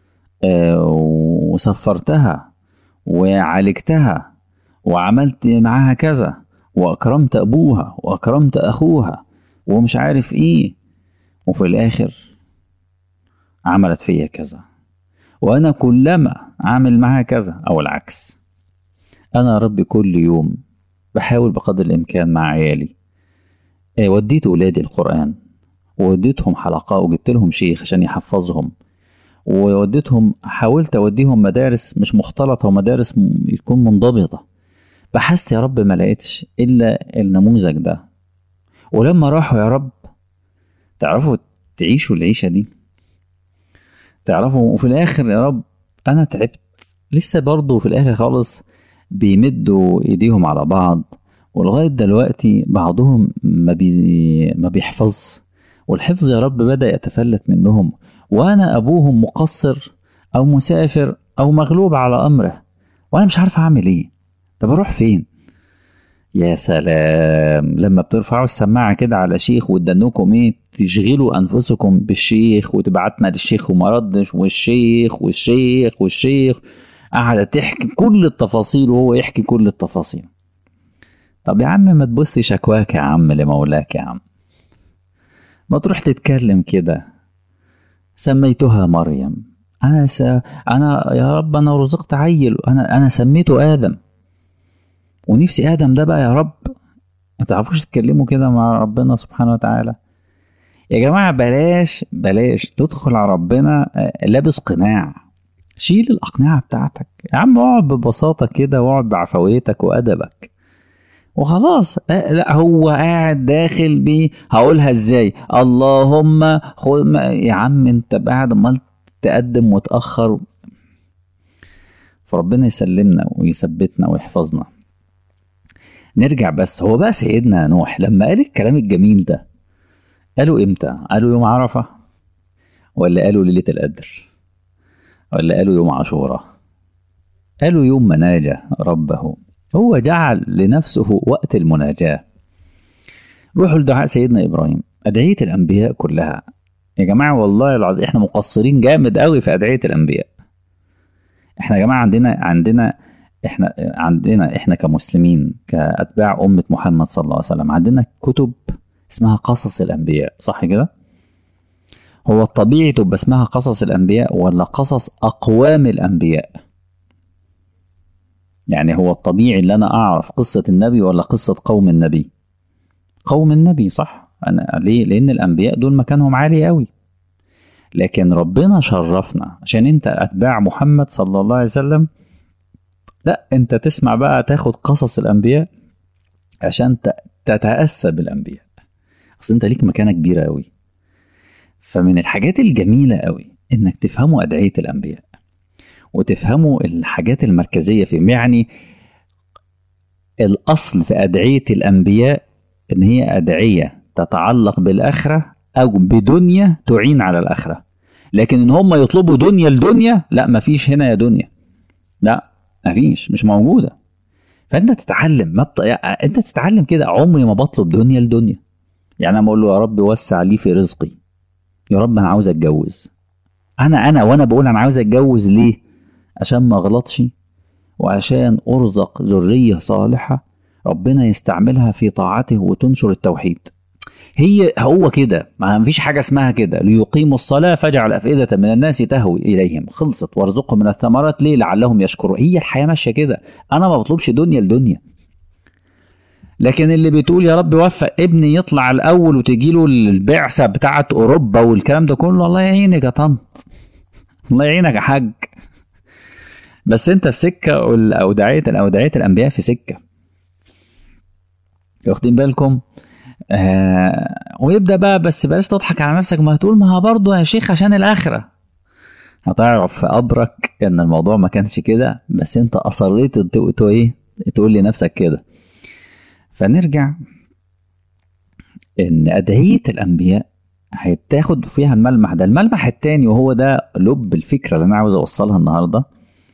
A: وسفرتها وعالجتها وعملت معاها كذا واكرمت ابوها واكرمت اخوها ومش عارف ايه وفي الاخر عملت فيا كذا وانا كلما اعمل معاها كذا او العكس انا يا رب كل يوم بحاول بقدر الامكان مع عيالي وديت ولادي القران ووديتهم حلقات وجبت لهم شيخ عشان يحفظهم ووديتهم حاولت اوديهم مدارس مش مختلطه ومدارس تكون منضبطه بحثت يا رب ما لقيتش الا النموذج ده ولما راحوا يا رب تعرفوا تعيشوا العيشه دي تعرفوا وفي الاخر يا رب انا تعبت لسه برضه في الاخر خالص بيمدوا ايديهم على بعض ولغايه دلوقتي بعضهم ما بي ما بيحفظ والحفظ يا رب بدا يتفلت منهم وانا ابوهم مقصر او مسافر او مغلوب على امره وانا مش عارف اعمل ايه طب اروح فين يا سلام لما بترفعوا السماعة كده على شيخ وتدنوكم ايه تشغلوا انفسكم بالشيخ وتبعتنا للشيخ وما ردش والشيخ والشيخ والشيخ قاعدة تحكي كل التفاصيل وهو يحكي كل التفاصيل طب يا عم ما تبص شكواك يا عم لمولاك يا عم ما تروح تتكلم كده سميتها مريم انا س... انا يا رب انا رزقت عيل انا انا سميته ادم ونفسي ادم ده بقى يا رب ما تعرفوش تتكلموا كده مع ربنا سبحانه وتعالى يا جماعه بلاش بلاش تدخل على ربنا لابس قناع شيل الأقنعة بتاعتك يا عم اقعد ببساطة كده واقعد بعفويتك وأدبك وخلاص آه، لا هو قاعد داخل بيه هقولها ازاي اللهم خد ما- يا عم انت قاعد امال تقدم وتأخر فربنا يسلمنا ويثبتنا ويحفظنا نرجع بس هو بقى سيدنا نوح لما قال الكلام الجميل ده قالوا امتى قالوا يوم عرفة ولا قالوا ليلة القدر ولا قالوا يوم عاشوراء قالوا يوم ما ناجى ربه هو جعل لنفسه وقت المناجاة روحوا لدعاء سيدنا إبراهيم أدعية الأنبياء كلها يا جماعة والله العظيم إحنا مقصرين جامد قوي في أدعية الأنبياء إحنا يا جماعة عندنا عندنا إحنا عندنا إحنا كمسلمين كأتباع أمة محمد صلى الله عليه وسلم عندنا كتب اسمها قصص الأنبياء صح كده؟ هو الطبيعي تبقى اسمها قصص الأنبياء ولا قصص أقوام الأنبياء؟ يعني هو الطبيعي اللي أنا أعرف قصة النبي ولا قصة قوم النبي؟ قوم النبي صح؟ أنا ليه؟ لأن الأنبياء دول مكانهم عالي قوي. لكن ربنا شرفنا عشان أنت أتباع محمد صلى الله عليه وسلم لا أنت تسمع بقى تاخد قصص الأنبياء عشان ت- تتأسى بالأنبياء. أصل أنت ليك مكانة كبيرة قوي. فمن الحاجات الجميلة قوي إنك تفهموا أدعية الأنبياء وتفهموا الحاجات المركزية فيهم يعني الأصل في أدعية الأنبياء إن هي أدعية تتعلق بالآخرة أو بدنيا تعين على الآخرة لكن إن هم يطلبوا دنيا لدنيا لا مفيش هنا يا دنيا لا مفيش مش موجودة فأنت تتعلم ما بط... أنت تتعلم كده عمري ما بطلب دنيا لدنيا يعني أنا بقول له يا رب وسع لي في رزقي يا رب انا عاوز اتجوز انا انا وانا بقول انا عاوز اتجوز ليه عشان ما اغلطش وعشان ارزق ذريه صالحه ربنا يستعملها في طاعته وتنشر التوحيد هي هو كده ما فيش حاجه اسمها كده ليقيموا الصلاه فاجعل افئده من الناس تهوي اليهم خلصت وارزقهم من الثمرات ليه لعلهم يشكرون هي الحياه ماشيه كده انا ما بطلبش دنيا لدنيا لكن اللي بتقول يا رب وفق ابني يطلع الاول وتجي له البعثه بتاعت اوروبا والكلام ده كله الله يعينك يا طنط الله يعينك يا حاج بس انت في سكه والاودعيه الاودعيه الانبياء في سكه واخدين بالكم آه ويبدا بقى بس بلاش تضحك على نفسك ما هتقول ما برضه يا شيخ عشان الاخره هتعرف في قبرك ان الموضوع ما كانش كده بس انت اصريت تقول ايه تقول لنفسك كده فنرجع ان ادعيه الانبياء هيتاخد فيها الملمح ده الملمح التاني وهو ده لب الفكره اللي انا عاوز اوصلها النهارده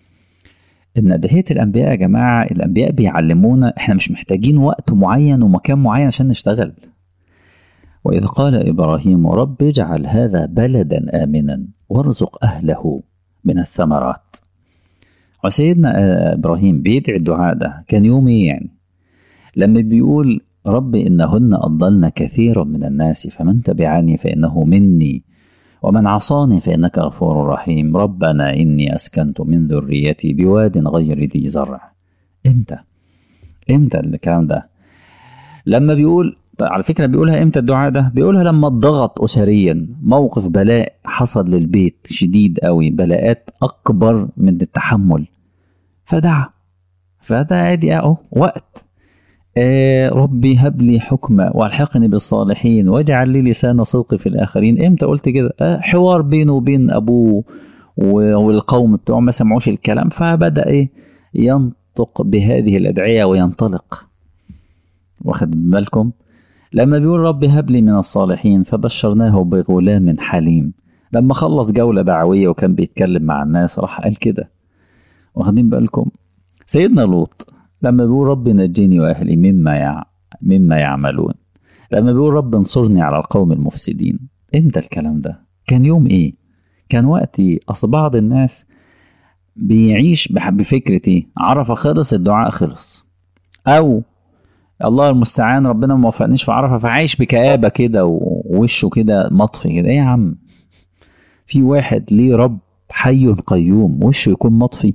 A: ان ادعيه الانبياء يا جماعه الانبياء بيعلمونا احنا مش محتاجين وقت معين ومكان معين عشان نشتغل واذ قال ابراهيم رب اجعل هذا بلدا امنا وارزق اهله من الثمرات وسيدنا ابراهيم بيدعي الدعاء ده كان يوم ايه يعني لما بيقول رب إنهن أضلن كثيرا من الناس فمن تبعني فإنه مني ومن عصاني فإنك غفور رحيم ربنا إني أسكنت من ذريتي بواد غير ذي زرع إمتى إمتى الكلام ده لما بيقول على فكرة بيقولها إمتى الدعاء ده بيقولها لما اتضغط أسريا موقف بلاء حصل للبيت شديد قوي بلاءات أكبر من التحمل فدعا فده ادي اهو وقت آه ربي هب لي حكمة والحقني بالصالحين واجعل لي لسان صدق في الآخرين امتى قلت كده آه حوار بينه وبين أبوه والقوم بتوعه ما سمعوش الكلام فبدأ إيه ينطق بهذه الأدعية وينطلق واخد بالكم لما بيقول ربي هب لي من الصالحين فبشرناه بغلام حليم لما خلص جولة دعوية وكان بيتكلم مع الناس راح قال كده واخدين بالكم سيدنا لوط لما بيقول رب نجني واهلي مما يع... مما يعملون لما بيقول رب انصرني على القوم المفسدين امتى الكلام ده كان يوم ايه كان وقت ايه اصل بعض الناس بيعيش بفكرة ايه عرفة خلص الدعاء خلص او الله المستعان ربنا ما وفقنيش في عرفة فعايش بكآبة كده ووشه كده مطفي كده ايه يا عم في واحد ليه رب حي قيوم وشه يكون مطفي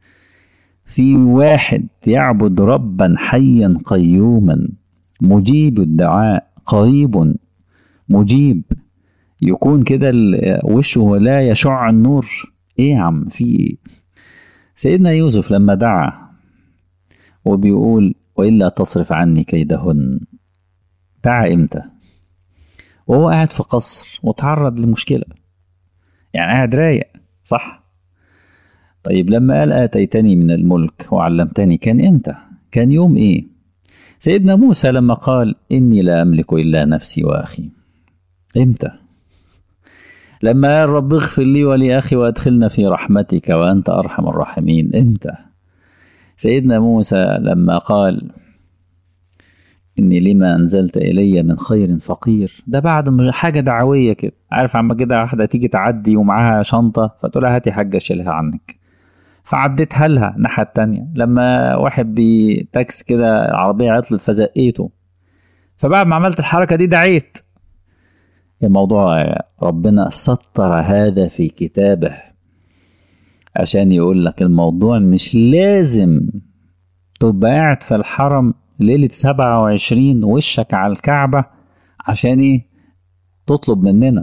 A: في واحد يعبد ربا حيا قيوما مجيب الدعاء قريب مجيب يكون كده وشه لا يشع النور ايه يا عم في ايه سيدنا يوسف لما دعا وبيقول والا تصرف عني كيدهن دعا امتى وهو قاعد في قصر وتعرض لمشكله يعني قاعد رايق صح طيب لما قال اتيتني من الملك وعلمتني كان امتى كان يوم ايه سيدنا موسى لما قال اني لا املك الا نفسي واخي امتى لما قال رب اغفر لي ولأخي وأدخلنا في رحمتك وأنت أرحم الراحمين إمتى سيدنا موسى لما قال إني لما أنزلت إلي من خير فقير ده بعد حاجة دعوية كده عارف عما كده واحدة تيجي تعدي ومعاها شنطة فتقول لها هاتي حاجة شيلها عنك فعديتها لها الناحية التانية لما واحد بتاكس كده العربية عطلت فزقيته فبعد ما عملت الحركة دي دعيت الموضوع ربنا سطر هذا في كتابه عشان يقول لك الموضوع مش لازم تبقى قاعد في الحرم ليلة سبعة وعشرين وشك على الكعبة عشان ايه تطلب مننا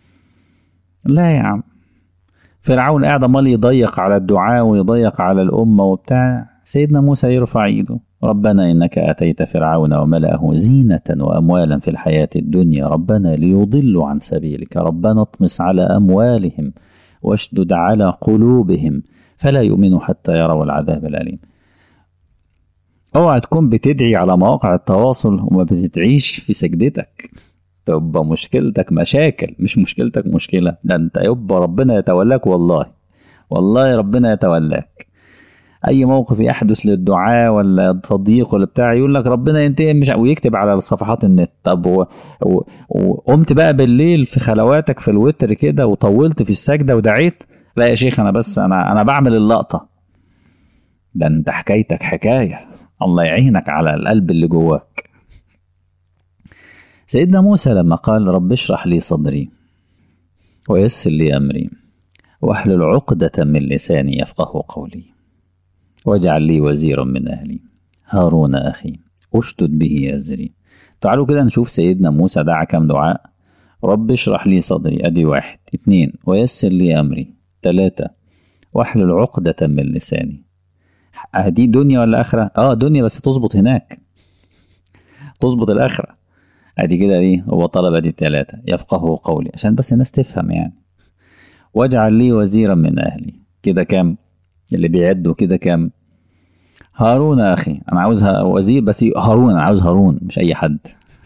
A: لا يا عم فرعون قاعد امال يضيق على الدعاء ويضيق على الأمة وبتاع سيدنا موسى يرفع ايده ربنا إنك أتيت فرعون وملأه زينة وأموالا في الحياة الدنيا ربنا ليضلوا عن سبيلك ربنا اطمس على أموالهم واشدد على قلوبهم فلا يؤمنوا حتى يروا العذاب الأليم اوعى تكون بتدعي على مواقع التواصل وما بتدعيش في سجدتك تبقى مشكلتك مشاكل مش مشكلتك مشكلة ده انت يبقى ربنا يتولاك والله والله ربنا يتولاك اي موقف يحدث للدعاء ولا صديق ولا بتاع يقول لك ربنا ينتقم مش ويكتب على صفحات النت طب وقمت بقى بالليل في خلواتك في الوتر كده وطولت في السجده ودعيت لا يا شيخ انا بس انا انا بعمل اللقطه ده انت حكايتك حكايه الله يعينك على القلب اللي جواك سيدنا موسى لما قال رب اشرح لي صدري ويسر لي امري واحلل عقده من لساني يفقه قولي واجعل لي وزيرا من أهلي هارون أخي أشتد به أزري تعالوا كده نشوف سيدنا موسى دعا كم دعاء رب اشرح لي صدري أدي واحد اتنين ويسر لي أمري تلاتة واحلل عقدة من لساني دي دنيا ولا آخرة؟ اه دنيا بس تظبط هناك تظبط الآخرة ادي كده دي هو طلب ادي التلاتة يفقهوا قولي عشان بس الناس تفهم يعني واجعل لي وزيرا من أهلي كده كام اللي بيعدوا كده كام هارون يا اخي انا عاوزها وزير بس هارون انا عاوز هارون مش اي حد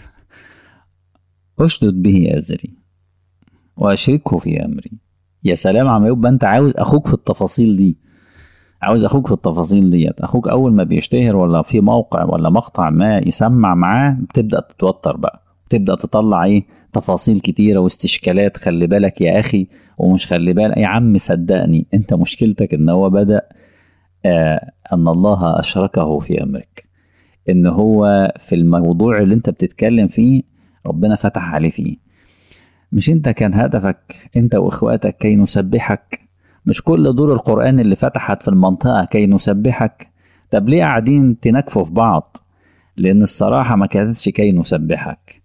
A: اشدد به ازري واشركه في امري يا سلام عم يبقى انت عاوز اخوك في التفاصيل دي عاوز اخوك في التفاصيل ديت اخوك اول ما بيشتهر ولا في موقع ولا مقطع ما يسمع معاه بتبدا تتوتر بقى بتبدا تطلع ايه تفاصيل كتيره واستشكالات خلي بالك يا اخي ومش خلي بالك يا عم صدقني انت مشكلتك ان هو بدا آه ان الله اشركه في امرك ان هو في الموضوع اللي انت بتتكلم فيه ربنا فتح عليه فيه مش انت كان هدفك انت واخواتك كي نسبحك مش كل دور القرآن اللي فتحت في المنطقة كي نسبحك طب ليه قاعدين تنكفوا في بعض لأن الصراحة ما كانتش كي نسبحك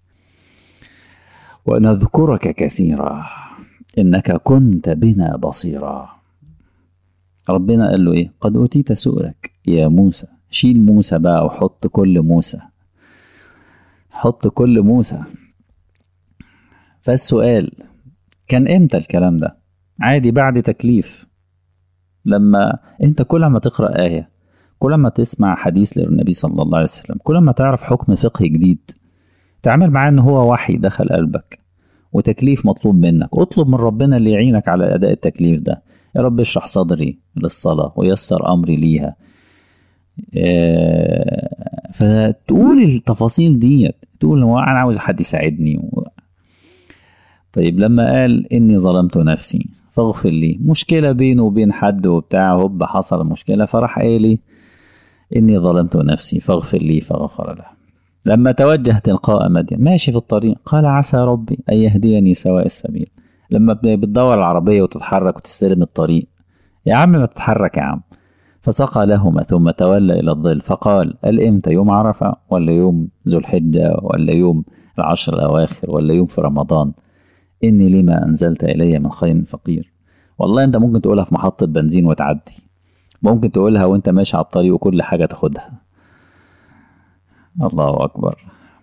A: ونذكرك كثيرا إنك كنت بنا بصيرا ربنا قال له إيه قد أوتيت سؤلك يا موسى شيل موسى بقى وحط كل موسى حط كل موسى فالسؤال كان امتى الكلام ده عادي بعد تكليف لما انت كل ما تقرا ايه كل ما تسمع حديث للنبي صلى الله عليه وسلم كل ما تعرف حكم فقهي جديد تعمل معاه ان هو وحي دخل قلبك وتكليف مطلوب منك اطلب من ربنا اللي يعينك على اداء التكليف ده يا رب اشرح صدري للصلاه ويسر امري ليها فتقول التفاصيل ديت تقول هو انا عاوز حد يساعدني و... طيب لما قال اني ظلمت نفسي فاغفر لي مشكله بينه وبين حد وبتاع هوب حصل مشكله فراح قايل لي اني ظلمت نفسي فاغفر لي فغفر له لما توجه تلقاء مدين ماشي في الطريق قال عسى ربي ان يهديني سواء السبيل لما بتدور العربيه وتتحرك وتستلم الطريق يا عم ما تتحرك يا عم فسقى لهما ثم تولى الى الظل فقال قال امتى يوم عرفه ولا يوم ذو الحجه ولا يوم العشر الاواخر ولا يوم في رمضان إني لما أنزلت إلي من خير فقير والله انت ممكن تقولها في محطة بنزين وتعدي ممكن تقولها وانت ماشي على الطريق وكل حاجة تاخدها الله أكبر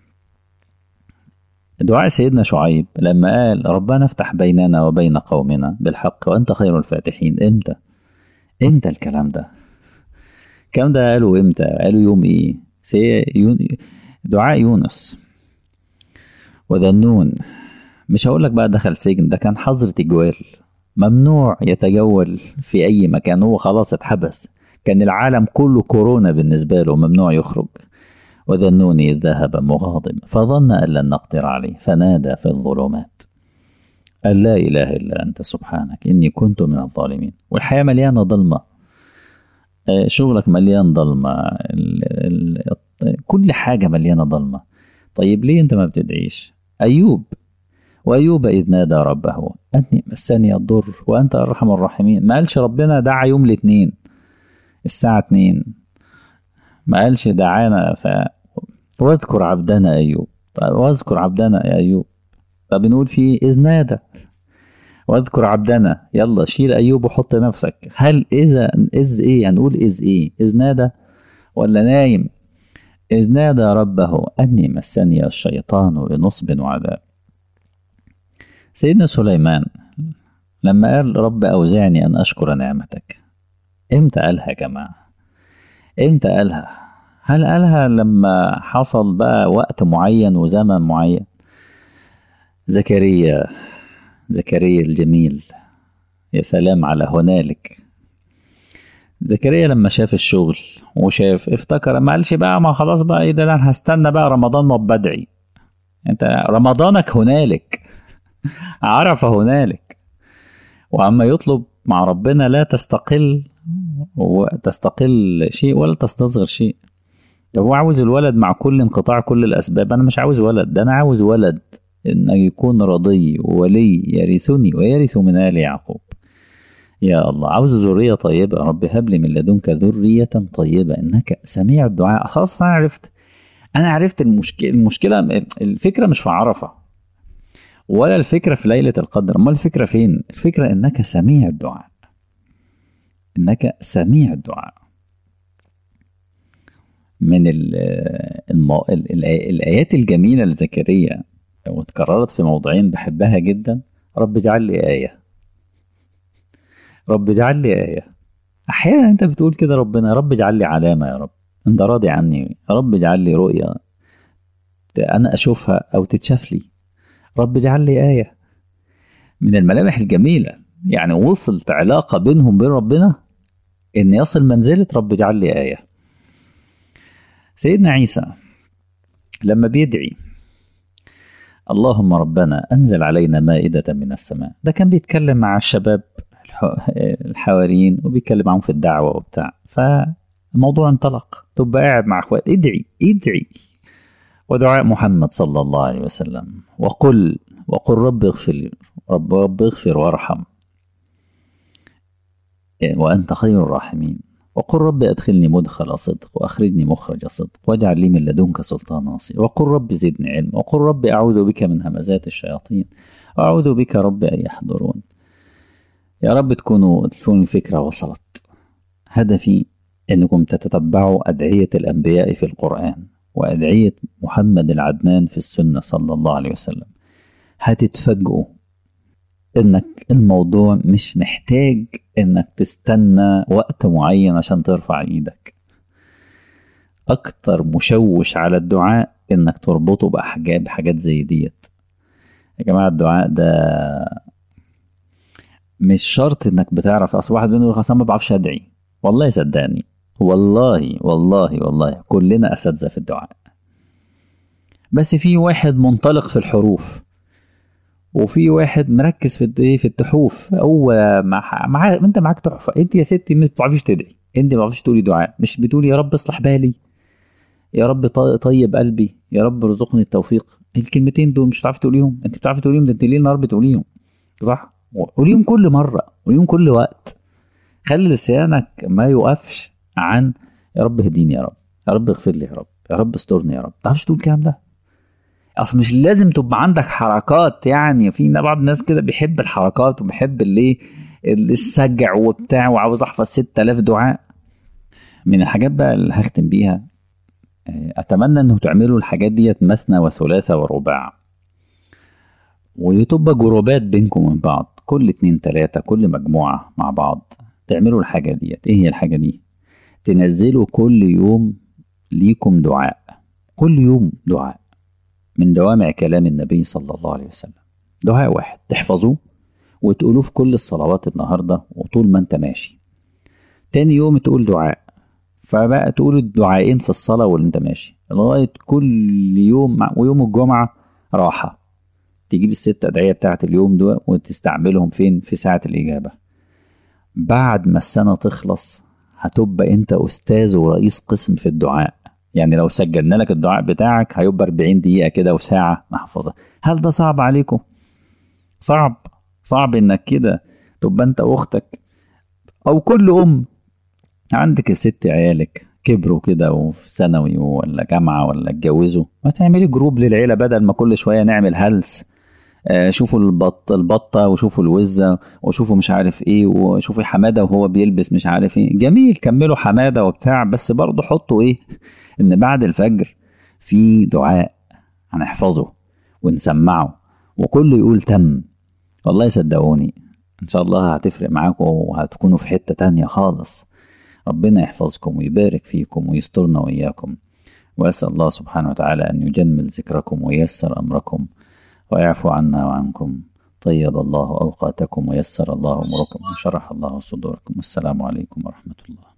A: دعاء سيدنا شعيب لما قال ربنا افتح بيننا وبين قومنا بالحق وأنت خير الفاتحين امتى امتى الكلام ده الكلام ده قالوا امتى قالوا يوم ايه سي يون... دعاء يونس وذنون مش هقول لك بقى دخل سجن ده كان حظر تجوال ممنوع يتجول في اي مكان هو خلاص اتحبس كان العالم كله كورونا بالنسبه له ممنوع يخرج وذنون إذ ذهب مغاضب فظن أن لن نقدر عليه فنادى في الظلمات أن لا إله إلا أنت سبحانك إني كنت من الظالمين والحياة مليانة ظلمة شغلك مليان ظلمة ال ال كل حاجة مليانة ظلمة طيب ليه أنت ما بتدعيش أيوب وأيوب إذ نادى ربه أني مسني الضر وأنت أرحم الراحمين ما قالش ربنا دعا يوم الاثنين الساعة اتنين ما قالش دعانا ف واذكر عبدنا ايوب طيب واذكر عبدنا يا ايوب طب بنقول فيه اذ نادى واذكر عبدنا يلا شيل ايوب وحط نفسك هل اذا اذ ايه هنقول اذ ايه اذ نادى ولا نايم اذ نادى ربه اني مسني الشيطان بنصب وعذاب سيدنا سليمان لما قال رب اوزعني ان اشكر نعمتك امتى قالها يا جماعه امتى قالها هل قالها لما حصل بقى وقت معين وزمن معين زكريا زكريا الجميل يا سلام على هنالك زكريا لما شاف الشغل وشاف افتكر ما قالش بقى ما خلاص بقى ايه ده انا هستنى بقى رمضان ما بدعي انت رمضانك هنالك عرف هنالك واما يطلب مع ربنا لا تستقل وتستقل شيء ولا تستصغر شيء لو هو عاوز الولد مع كل انقطاع كل الأسباب أنا مش عاوز ولد ده أنا عاوز ولد إن يكون رضي ولي يرثني ويرث من آل يعقوب يا الله عاوز ذرية طيبة رب هب لي من لدنك ذرية طيبة إنك سميع الدعاء خلاص أنا عرفت أنا عرفت المشكلة المشكلة الفكرة مش في عرفة ولا الفكرة في ليلة القدر أمال الفكرة فين؟ الفكرة إنك سميع الدعاء انك سميع الدعاء من ال الم... ال... ال... الايات الجميله لزكريا واتكررت في موضعين بحبها جدا رب اجعل لي ايه رب اجعل لي ايه احيانا انت بتقول كده ربنا يا رب اجعل لي علامه يا رب انت راضي عني يا رب اجعل لي رؤيه انا اشوفها او تتشاف لي رب اجعل لي ايه من الملامح الجميله يعني وصلت علاقة بينهم بين ربنا إن يصل منزلة رب اجعل لي آية سيدنا عيسى لما بيدعي اللهم ربنا أنزل علينا مائدة من السماء ده كان بيتكلم مع الشباب الحواريين وبيتكلم معهم في الدعوة وبتاع فالموضوع انطلق تبقى قاعد مع اخوات ادعي ادعي ودعاء محمد صلى الله عليه وسلم وقل وقل رب اغفر رب رب اغفر وارحم وأنت خير الراحمين وقل رب أدخلني مدخل صدق وأخرجني مخرج صدق واجعل لي من لدنك سلطان ناصر وقل رب زدني علم وقل رب أعوذ بك من همزات الشياطين وأعوذ بك رب أن يحضرون يا رب تكونوا تكون الفكرة وصلت هدفي أنكم تتتبعوا أدعية الأنبياء في القرآن وأدعية محمد العدنان في السنة صلى الله عليه وسلم هتتفاجئوا انك الموضوع مش محتاج انك تستنى وقت معين عشان ترفع ايدك اكتر مشوش على الدعاء انك تربطه بحاجات بحاجات زي ديت يا جماعه الدعاء ده مش شرط انك بتعرف اصل واحد بيقول خلاص ما بعرفش ادعي والله صدقني والله والله والله كلنا اساتذه في الدعاء بس في واحد منطلق في الحروف وفي واحد مركز في ايه في التحوف هو مع, مع انت معاك تحفه انت يا ستي ما بتعرفيش تدعي انت ما بتعرفيش تقولي دعاء مش بتقولي يا رب اصلح بالي يا رب طيب قلبي يا رب ارزقني التوفيق الكلمتين دول مش بتعرفي تقوليهم انت بتعرفي تقوليهم ده انت ليل نهار بتقوليهم صح قوليهم كل مره قوليهم كل وقت خلي لسانك ما يوقفش عن يا رب اهديني يا رب يا رب اغفر لي يا رب يا رب استرني يا رب ما تعرفش تقول الكلام ده اصل مش لازم تبقى عندك حركات يعني في بعض الناس كده بيحب الحركات وبيحب اللي السجع وبتاع وعاوز احفظ 6000 دعاء من الحاجات بقى اللي هختم بيها آه، اتمنى انه تعملوا الحاجات ديت مثنى وثلاثة ورباع وتبقى جروبات بينكم وبين بعض كل اتنين تلاتة كل مجموعة مع بعض تعملوا الحاجة ديت ايه هي الحاجة دي تنزلوا كل يوم ليكم دعاء كل يوم دعاء من جوامع كلام النبي صلى الله عليه وسلم دعاء واحد تحفظوه وتقولوه في كل الصلوات النهاردة وطول ما انت ماشي تاني يوم تقول دعاء فبقى تقول الدعائين في الصلاة واللي انت ماشي لغاية كل يوم مع- ويوم الجمعة راحة تجيب الست أدعية بتاعت اليوم دول وتستعملهم فين في ساعة الإجابة بعد ما السنة تخلص هتبقى انت أستاذ ورئيس قسم في الدعاء يعني لو سجلنا لك الدعاء بتاعك هيبقى 40 دقيقة كده وساعة نحفظها هل ده صعب عليكم؟ صعب صعب انك كده تبقى انت واختك او كل ام عندك يا ست عيالك كبروا كده وفي ثانوي ولا جامعه ولا اتجوزوا ما تعملي جروب للعيله بدل ما كل شويه نعمل هلس آه، شوفوا البط البطه وشوفوا الوزه وشوفوا مش عارف ايه وشوفوا حماده وهو بيلبس مش عارف ايه جميل كملوا حماده وبتاع بس برضه حطوا ايه ان بعد الفجر في دعاء هنحفظه ونسمعه وكله يقول تم والله صدقوني ان شاء الله هتفرق معاكم وهتكونوا في حتة تانية خالص ربنا يحفظكم ويبارك فيكم ويسترنا وإياكم وأسأل الله سبحانه وتعالى أن يجمل ذكركم وييسر أمركم ويعفو عنا وعنكم طيب الله أوقاتكم ويسر الله أموركم وشرح الله صدوركم والسلام عليكم ورحمة الله